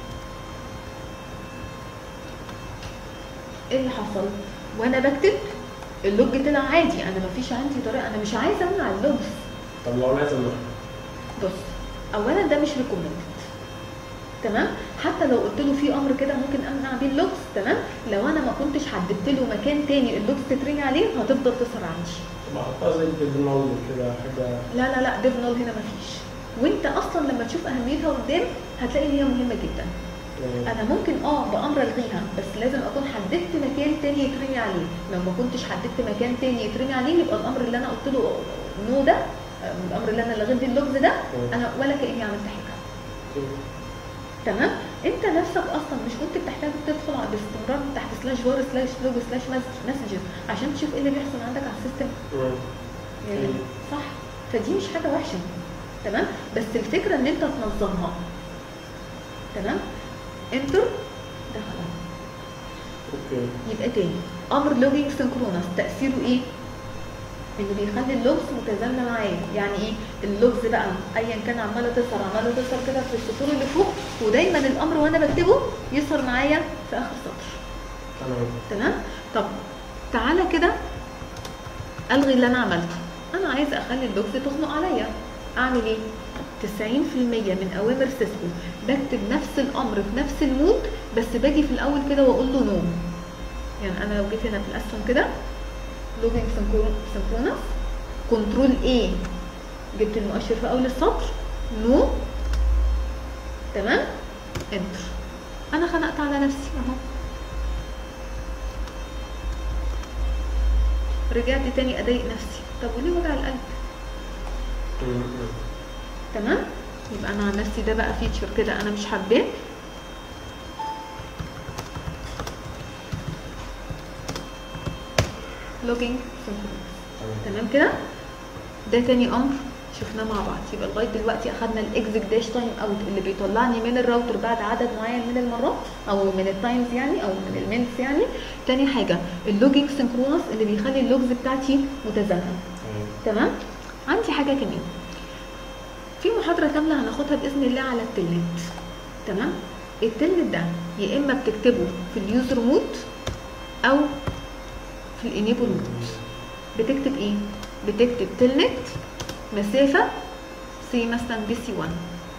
ايه اللي حصل وانا بكتب اللوج طلع عادي انا مفيش عندي طريقه انا مش عايزه امنع اللوجز طب لو انا عايز امنع بص اولا ده مش ريكومندد تمام حتى لو قلت له في امر كده ممكن امنع بيه اللوكس تمام لو انا ما كنتش حددت له مكان تاني اللوكس تترمي عليه هتفضل تظهر عندي طب احطها زي الديفنول كده حاجه لا لا لا ديف نول هنا مفيش وانت اصلا لما تشوف اهميتها قدام هتلاقي ان هي مهمه جدا مم. انا ممكن اه بامر الغيها بس لازم اكون حددت مكان تاني يترمي عليه لو ما كنتش حددت مكان تاني يترمي عليه يبقى الامر اللي انا قلت له نو ده آه، الامر اللي انا لغيت بيه اللغز ده انا ولا كاني عملت حاجه مم. تمام انت نفسك اصلا مش كنت بتحتاج تدخل على باستمرار تحت سلاش فور سلاش لوج سلاش مسجز عشان تشوف ايه اللي بيحصل عندك على السيستم مم. يعني مم. صح فدي مش حاجه وحشه تمام بس الفكره ان انت تنظمها تمام انتر دخل اوكي يبقى تاني امر لوجينج سنكرونس تاثيره ايه انه بيخلي اللوجز متزامنه معايا يعني ايه اللوجز بقى ايا كان عماله تظهر عماله تظهر كده في السطور اللي فوق ودايما الامر وانا بكتبه يظهر معايا في اخر سطر تمام تمام طب تعالى كده الغي اللي انا عملته انا عايزه اخلي اللوجز تخنق عليا اعمل ايه 90% من اوامر سيسكو بكتب نفس الامر في نفس المود بس باجي في الاول كده واقول له نو يعني انا لو جيت هنا في الاسهم كده لوجينج سنكرونس كنترول ايه جبت المؤشر في اول السطر نو تمام انتر انا خنقت على نفسي اهو رجعت تاني اضايق نفسي طب وليه وجع القلب مم. مم. تمام يبقى انا عن نفسي ده بقى فيتشر كده انا مش حباه لوجينج تمام تمام كده ده تاني امر شفناه مع بعض يبقى لغايه دلوقتي اخدنا الاكزيت داش تايم اوت اللي بيطلعني من الراوتر بعد عدد معين من المرات او من التايمز يعني او من المينتس يعني تاني حاجه اللوجينج سنكرونس اللي بيخلي اللوجز بتاعتي متزامنه تمام تمام عندي حاجه كمان في محاضره كامله هناخدها باذن الله على التلنت تمام التلنت ده يا اما بتكتبه في اليوزر مود او في الانيبل مود بتكتب ايه بتكتب تلنت مسافه سي مثلا بي سي 1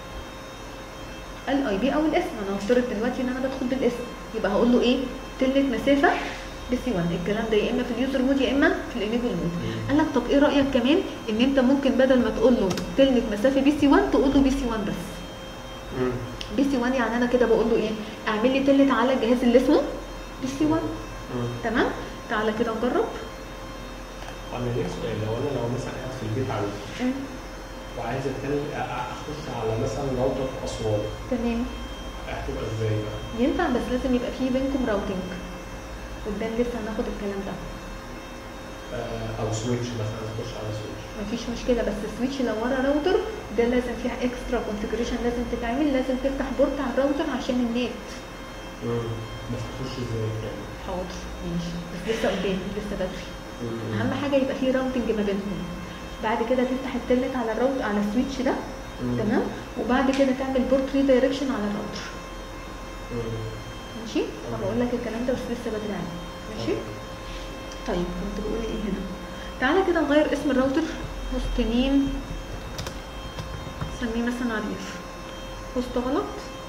الاي بي او الاسم انا هفترض دلوقتي ان انا بدخل بالاسم يبقى هقول له ايه تلنت مسافه بي سي 1 الكلام ده يا اما في اليوزر مود يا اما في الانيبل مود قال لك طب ايه رايك كمان ان انت ممكن بدل ما تقول له تلنت مسافه بي سي 1 تقول له بي سي 1 بس مم. بي سي 1 يعني انا كده بقول له ايه اعمل لي تلت على الجهاز اللي اسمه بي سي 1 مم. تمام تعالى كده نجرب انا ليه سؤال لو انا لو مثلا قاعد في البيت عندي وعايز اتكلم أ- أ- اخش على مثلا راوتر في اسوان تمام هتبقى ازاي بقى؟ ينفع بس لازم يبقى فيه بينكم راوتنج قدام لسه هناخد الكلام ده آه، او سويتش مثلا اخش على سويتش مفيش مشكله بس السويتش لو ورا راوتر ده لازم فيها اكسترا كونفيجريشن لازم تتعمل لازم تفتح بورت على الراوتر عشان النت مم. بس اخش ازاي يعني؟ حاضر ماشي بس لسه قدام لسه بدري مم. اهم حاجه يبقى فيه راوتنج ما بينهم بعد كده تفتح التلت على الراوت على السويتش ده مم. تمام وبعد كده تعمل بورت ريدايركشن على الراوتر مم. ماشي هبقول لك الكلام ده بس لسه بدري عليه ماشي طيب كنت بقول ايه هنا تعالى كده نغير اسم الراوتر هوست نيم سميه مثلا عريف وسط غلط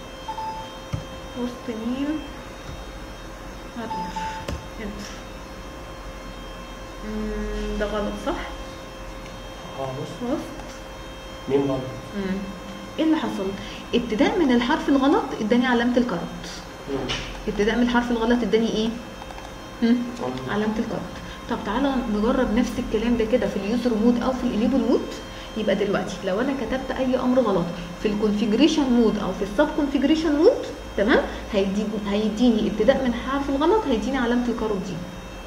وسط ميم عريف انتر مم، ده غلط صح اه بص وسط مين غلط؟ مم. ايه اللي حصل ابتداء من الحرف الغلط اداني علامه الكرت مم. ابتداء من الحرف الغلط اداني ايه هم؟ مم. علامه الكرت طب تعالى نجرب نفس الكلام ده كده في اليوزر مود او في الانيبل مود يبقى دلوقتي لو انا كتبت اي امر غلط في الكونفيجريشن مود او في السب كونفيجريشن مود تمام هيديني هيديني ابتداء من حرف الغلط هيديني علامه الكروت دي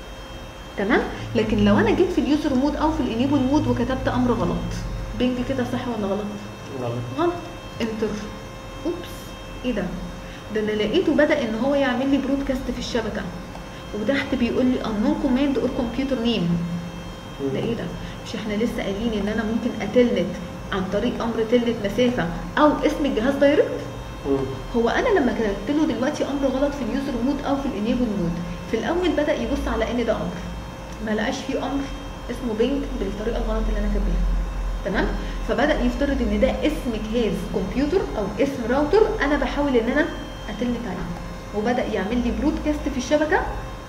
تمام لكن لو انا جيت في اليوزر مود او في الانيبل مود وكتبت امر غلط بينج كده صح ولا غلط غلط غلط انتر اوبس ايه ده ده انا لقيته بدا ان هو يعمل لي برودكاست في الشبكه وتحت بيقول لي unknown command or computer name مم. ده ايه ده مش احنا لسه قايلين ان انا ممكن اتلنت عن طريق امر تلنت مسافه او اسم الجهاز دايركت مم. هو انا لما كتبت له دلوقتي امر غلط في اليوزر مود او في الانيبل مود في الاول بدا يبص على ان ده امر ما لقاش فيه امر اسمه بينج بالطريقه الغلط اللي انا كاتباها تمام فبدا يفترض ان ده اسم جهاز كمبيوتر او اسم راوتر انا بحاول ان انا اتلنت عليه وبدا يعمل لي برودكاست في الشبكه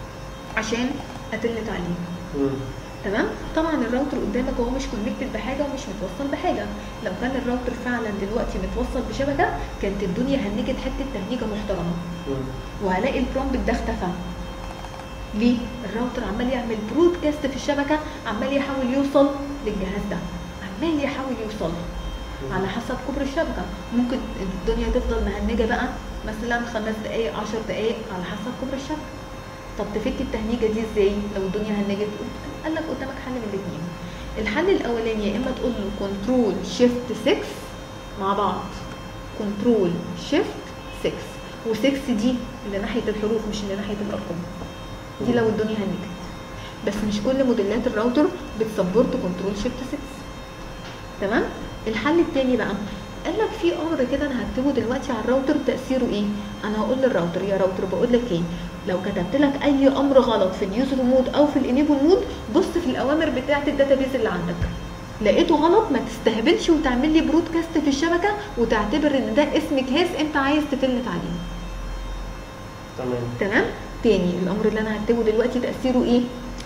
عشان اتلنت عليه مم. تمام طبعا الراوتر قدامك هو مش كونكتد بحاجه ومش متوصل بحاجه لو كان الراوتر فعلا دلوقتي متوصل بشبكه كانت الدنيا هنجت حته تهنيجه محترمه مم. وهلاقي البرومبت ده اختفى ليه الراوتر عمال يعمل برودكاست في الشبكه عمال يحاول يوصل للجهاز ده عمال يحاول يوصل على حسب كبر الشبكه ممكن الدنيا تفضل مهنجه بقى مثلا خمس دقائق عشر دقائق على حسب كبر الشبكه طب تفك التهنيجه دي ازاي لو الدنيا هنجت قال لك قدامك حل من الاثنين الحل الاولاني يا اما تقول له كنترول شيفت 6 مع بعض كنترول شيفت 6 و6 دي اللي ناحيه الحروف مش اللي ناحيه الارقام دي لو الدنيا هنجت بس مش كل موديلات الراوتر بتسبورت كنترول شيفت 6 تمام الحل التاني بقى قال لك في امر كده انا هكتبه دلوقتي على الراوتر تاثيره ايه انا هقول للراوتر يا راوتر بقول لك ايه لو كتبت لك اي امر غلط في اليوزر مود او في الانيبل مود بص في الاوامر بتاعه الداتابيز اللي عندك لقيته غلط ما تستهبلش وتعمل لي برودكاست في الشبكه وتعتبر ان ده اسم جهاز انت عايز تتلت عليه تمام تمام تاني الامر اللي انا هكتبه دلوقتي تاثيره ايه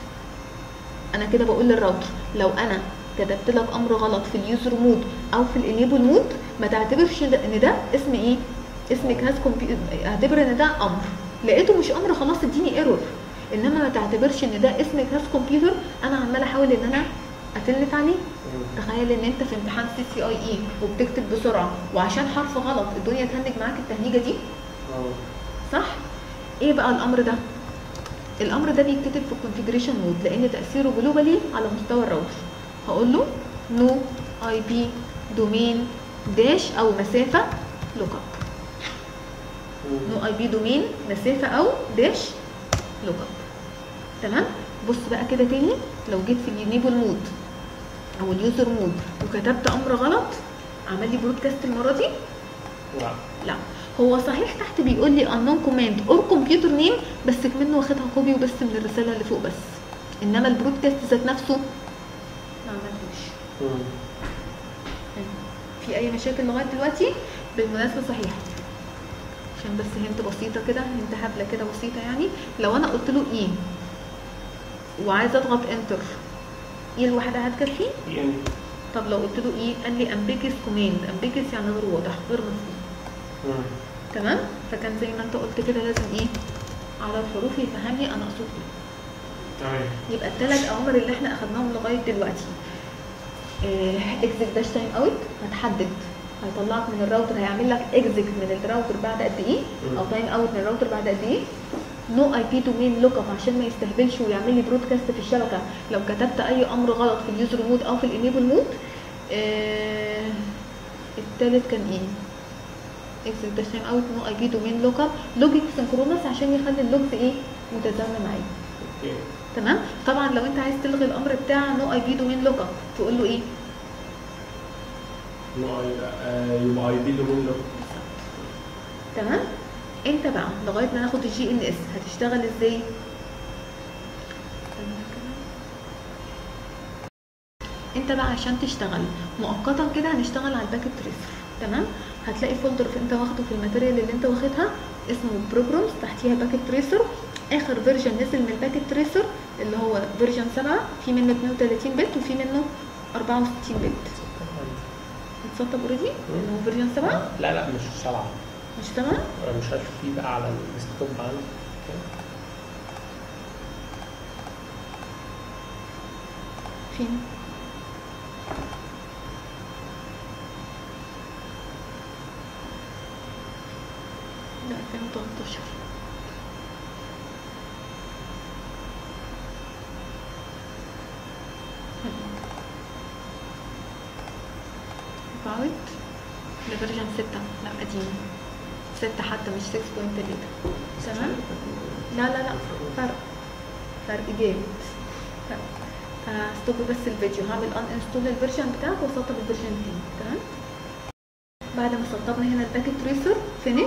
انا كده بقول للراوتر لو انا كتبت لك امر غلط في اليوزر مود او في الانيبل مود ما تعتبرش ده- ان ده اسم ايه اسم جهاز كمبيوتر اعتبر ان ده امر لقيته مش امر خلاص اديني ايرور انما ما تعتبرش ان ده اسم جهاز كمبيوتر انا عمال احاول ان انا اتلت عليه مم. تخيل ان انت في امتحان سي سي اي اي وبتكتب بسرعه وعشان حرف غلط الدنيا تهنج معاك التهنيجه دي اه صح ايه بقى الامر ده الامر ده بيتكتب في الكونفيجريشن مود لان تاثيره جلوبالي على مستوى الراوتر هقول له نو اي بي دومين داش او مسافه لوك اب مم. نو اي بي دومين مسافه او داش لوك اب تمام بص بقى كده تاني لو جيت في الانيبل مود او اليوزر مود وكتبت امر غلط عمل لي برودكاست المره دي لا لا هو صحيح تحت بيقول لي unknown command or computer name بس كمنه واخدها كوبي وبس من الرساله اللي فوق بس انما البرودكاست ذات نفسه ما عملتوش مم. في اي مشاكل لغايه دلوقتي بالمناسبه صحيح عشان بس هنت بسيطه كده هنت هبله كده بسيطه يعني لو انا قلت له ايه وعايزه اضغط انتر ايه لوحدها هتكفي يعني طب لو قلت له ايه قال لي امبيكس كوماند امبيكس يعني غير واضح غير مفهوم مم. تمام فكان زي ما انت قلت كده لازم ايه على الحروف يفهمني انا اقصد ايه تمام يبقى الثلاث اوامر اللي احنا اخدناهم لغايه دلوقتي اكزيت داش تايم اوت هتحدد هيطلعك من الراوتر هيعمل لك اكزيت من الراوتر بعد قد ايه مم. او تايم اوت من الراوتر بعد قد ايه نو اي بي دومين لوك اب عشان ما يستهبلش ويعمل لي برودكاست في الشبكه لو كتبت اي امر غلط في اليوزر مود او في الانيبل مود آه الثالث كان ايه اكزيت داش تايم اوت نو اي بي دومين لوك اب لوجيك سنكرونس عشان يخلي اللوجز ايه متزامنه معايا اوكي تمام طبعا لو انت عايز تلغي الامر بتاع نو اي بي دومين لوك اب تقول له ايه نو اي آه، يبقى اي بي دومين لوك تمام انت بقى لغايه ما ناخد الجي ان اس هتشتغل ازاي انت بقى عشان تشتغل مؤقتا كده هنشتغل على الباكت تريسر تمام هتلاقي فولدر في انت واخده في الماتيريال اللي انت واخدها اسمه بروجرامز تحتيها باكت تريسر اخر فيرجن نزل من الباكت تريسر اللي هو فيرجن 7 في منه 32 بت وفي منه 64 بت متسطب اوريدي اللي هو فيرجن 7 لا لا مش سبعة مش 7 انا مش عارف في بقى على الديسكتوب عندي فين ده 2013 about ده فيرجن 6 لا قديم 6 حتى مش 6.3 تمام لا لا لا فرق فرق جامد فرق هستوب بس الفيديو هعمل ان انستول الفيرجن بتاعك واسطب الفيرجن التاني تمام بعد ما سطبنا هنا الباكت تريسر فينيش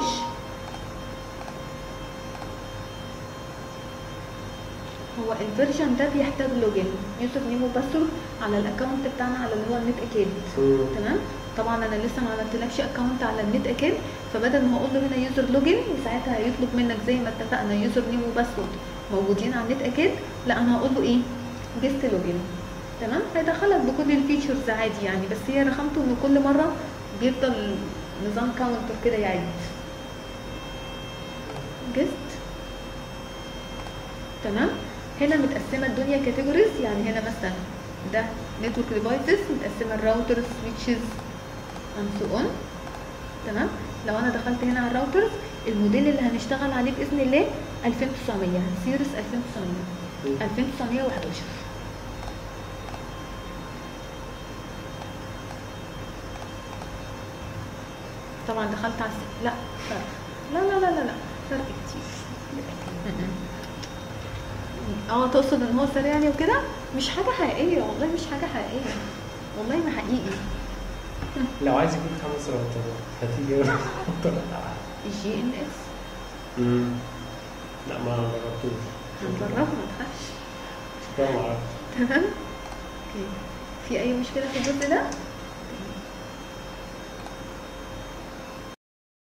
هو الفيرجن ده بيحتاج لوجين يوزر نيم وباسورد على الاكونت بتاعنا على اللي هو النت اكيد تمام طبعا انا لسه ما عملتلكش اكونت على النت اكيد فبدل ما هقول له هنا يوزر لوجين وساعتها هيطلب منك زي ما اتفقنا يوزر نيم وباسورد موجودين على النت اكيد لا انا هقول له ايه جيست لوجين تمام هيدخلك بكل الفيتشرز عادي يعني بس هي رخامته ان كل مره بيفضل نظام كاونتر كده يعيد جيست تمام هنا متقسمه الدنيا كاتيجوريز يعني هنا مثلا ده نتورك ديفايسز متقسمه الراوترز سويتشز اند سو اون تمام لو انا دخلت هنا على الراوترز الموديل اللي هنشتغل عليه باذن الله 2900 سيريس 2900 2911 طبعا دخلت على الس- لا فرق لا لا لا لا لا فرق كتير اه تقصد ان هو سريع يعني وكده مش حاجه حقيقيه والله مش حاجه حقيقيه والله ما حقيقي لو عايز يجيب خمس راوترات هتيجي جي ان اس لا ما جربتوش هنجربه ما تخافش شكرا ما اعرفش تمام اوكي في اي مشكله في الجزء ده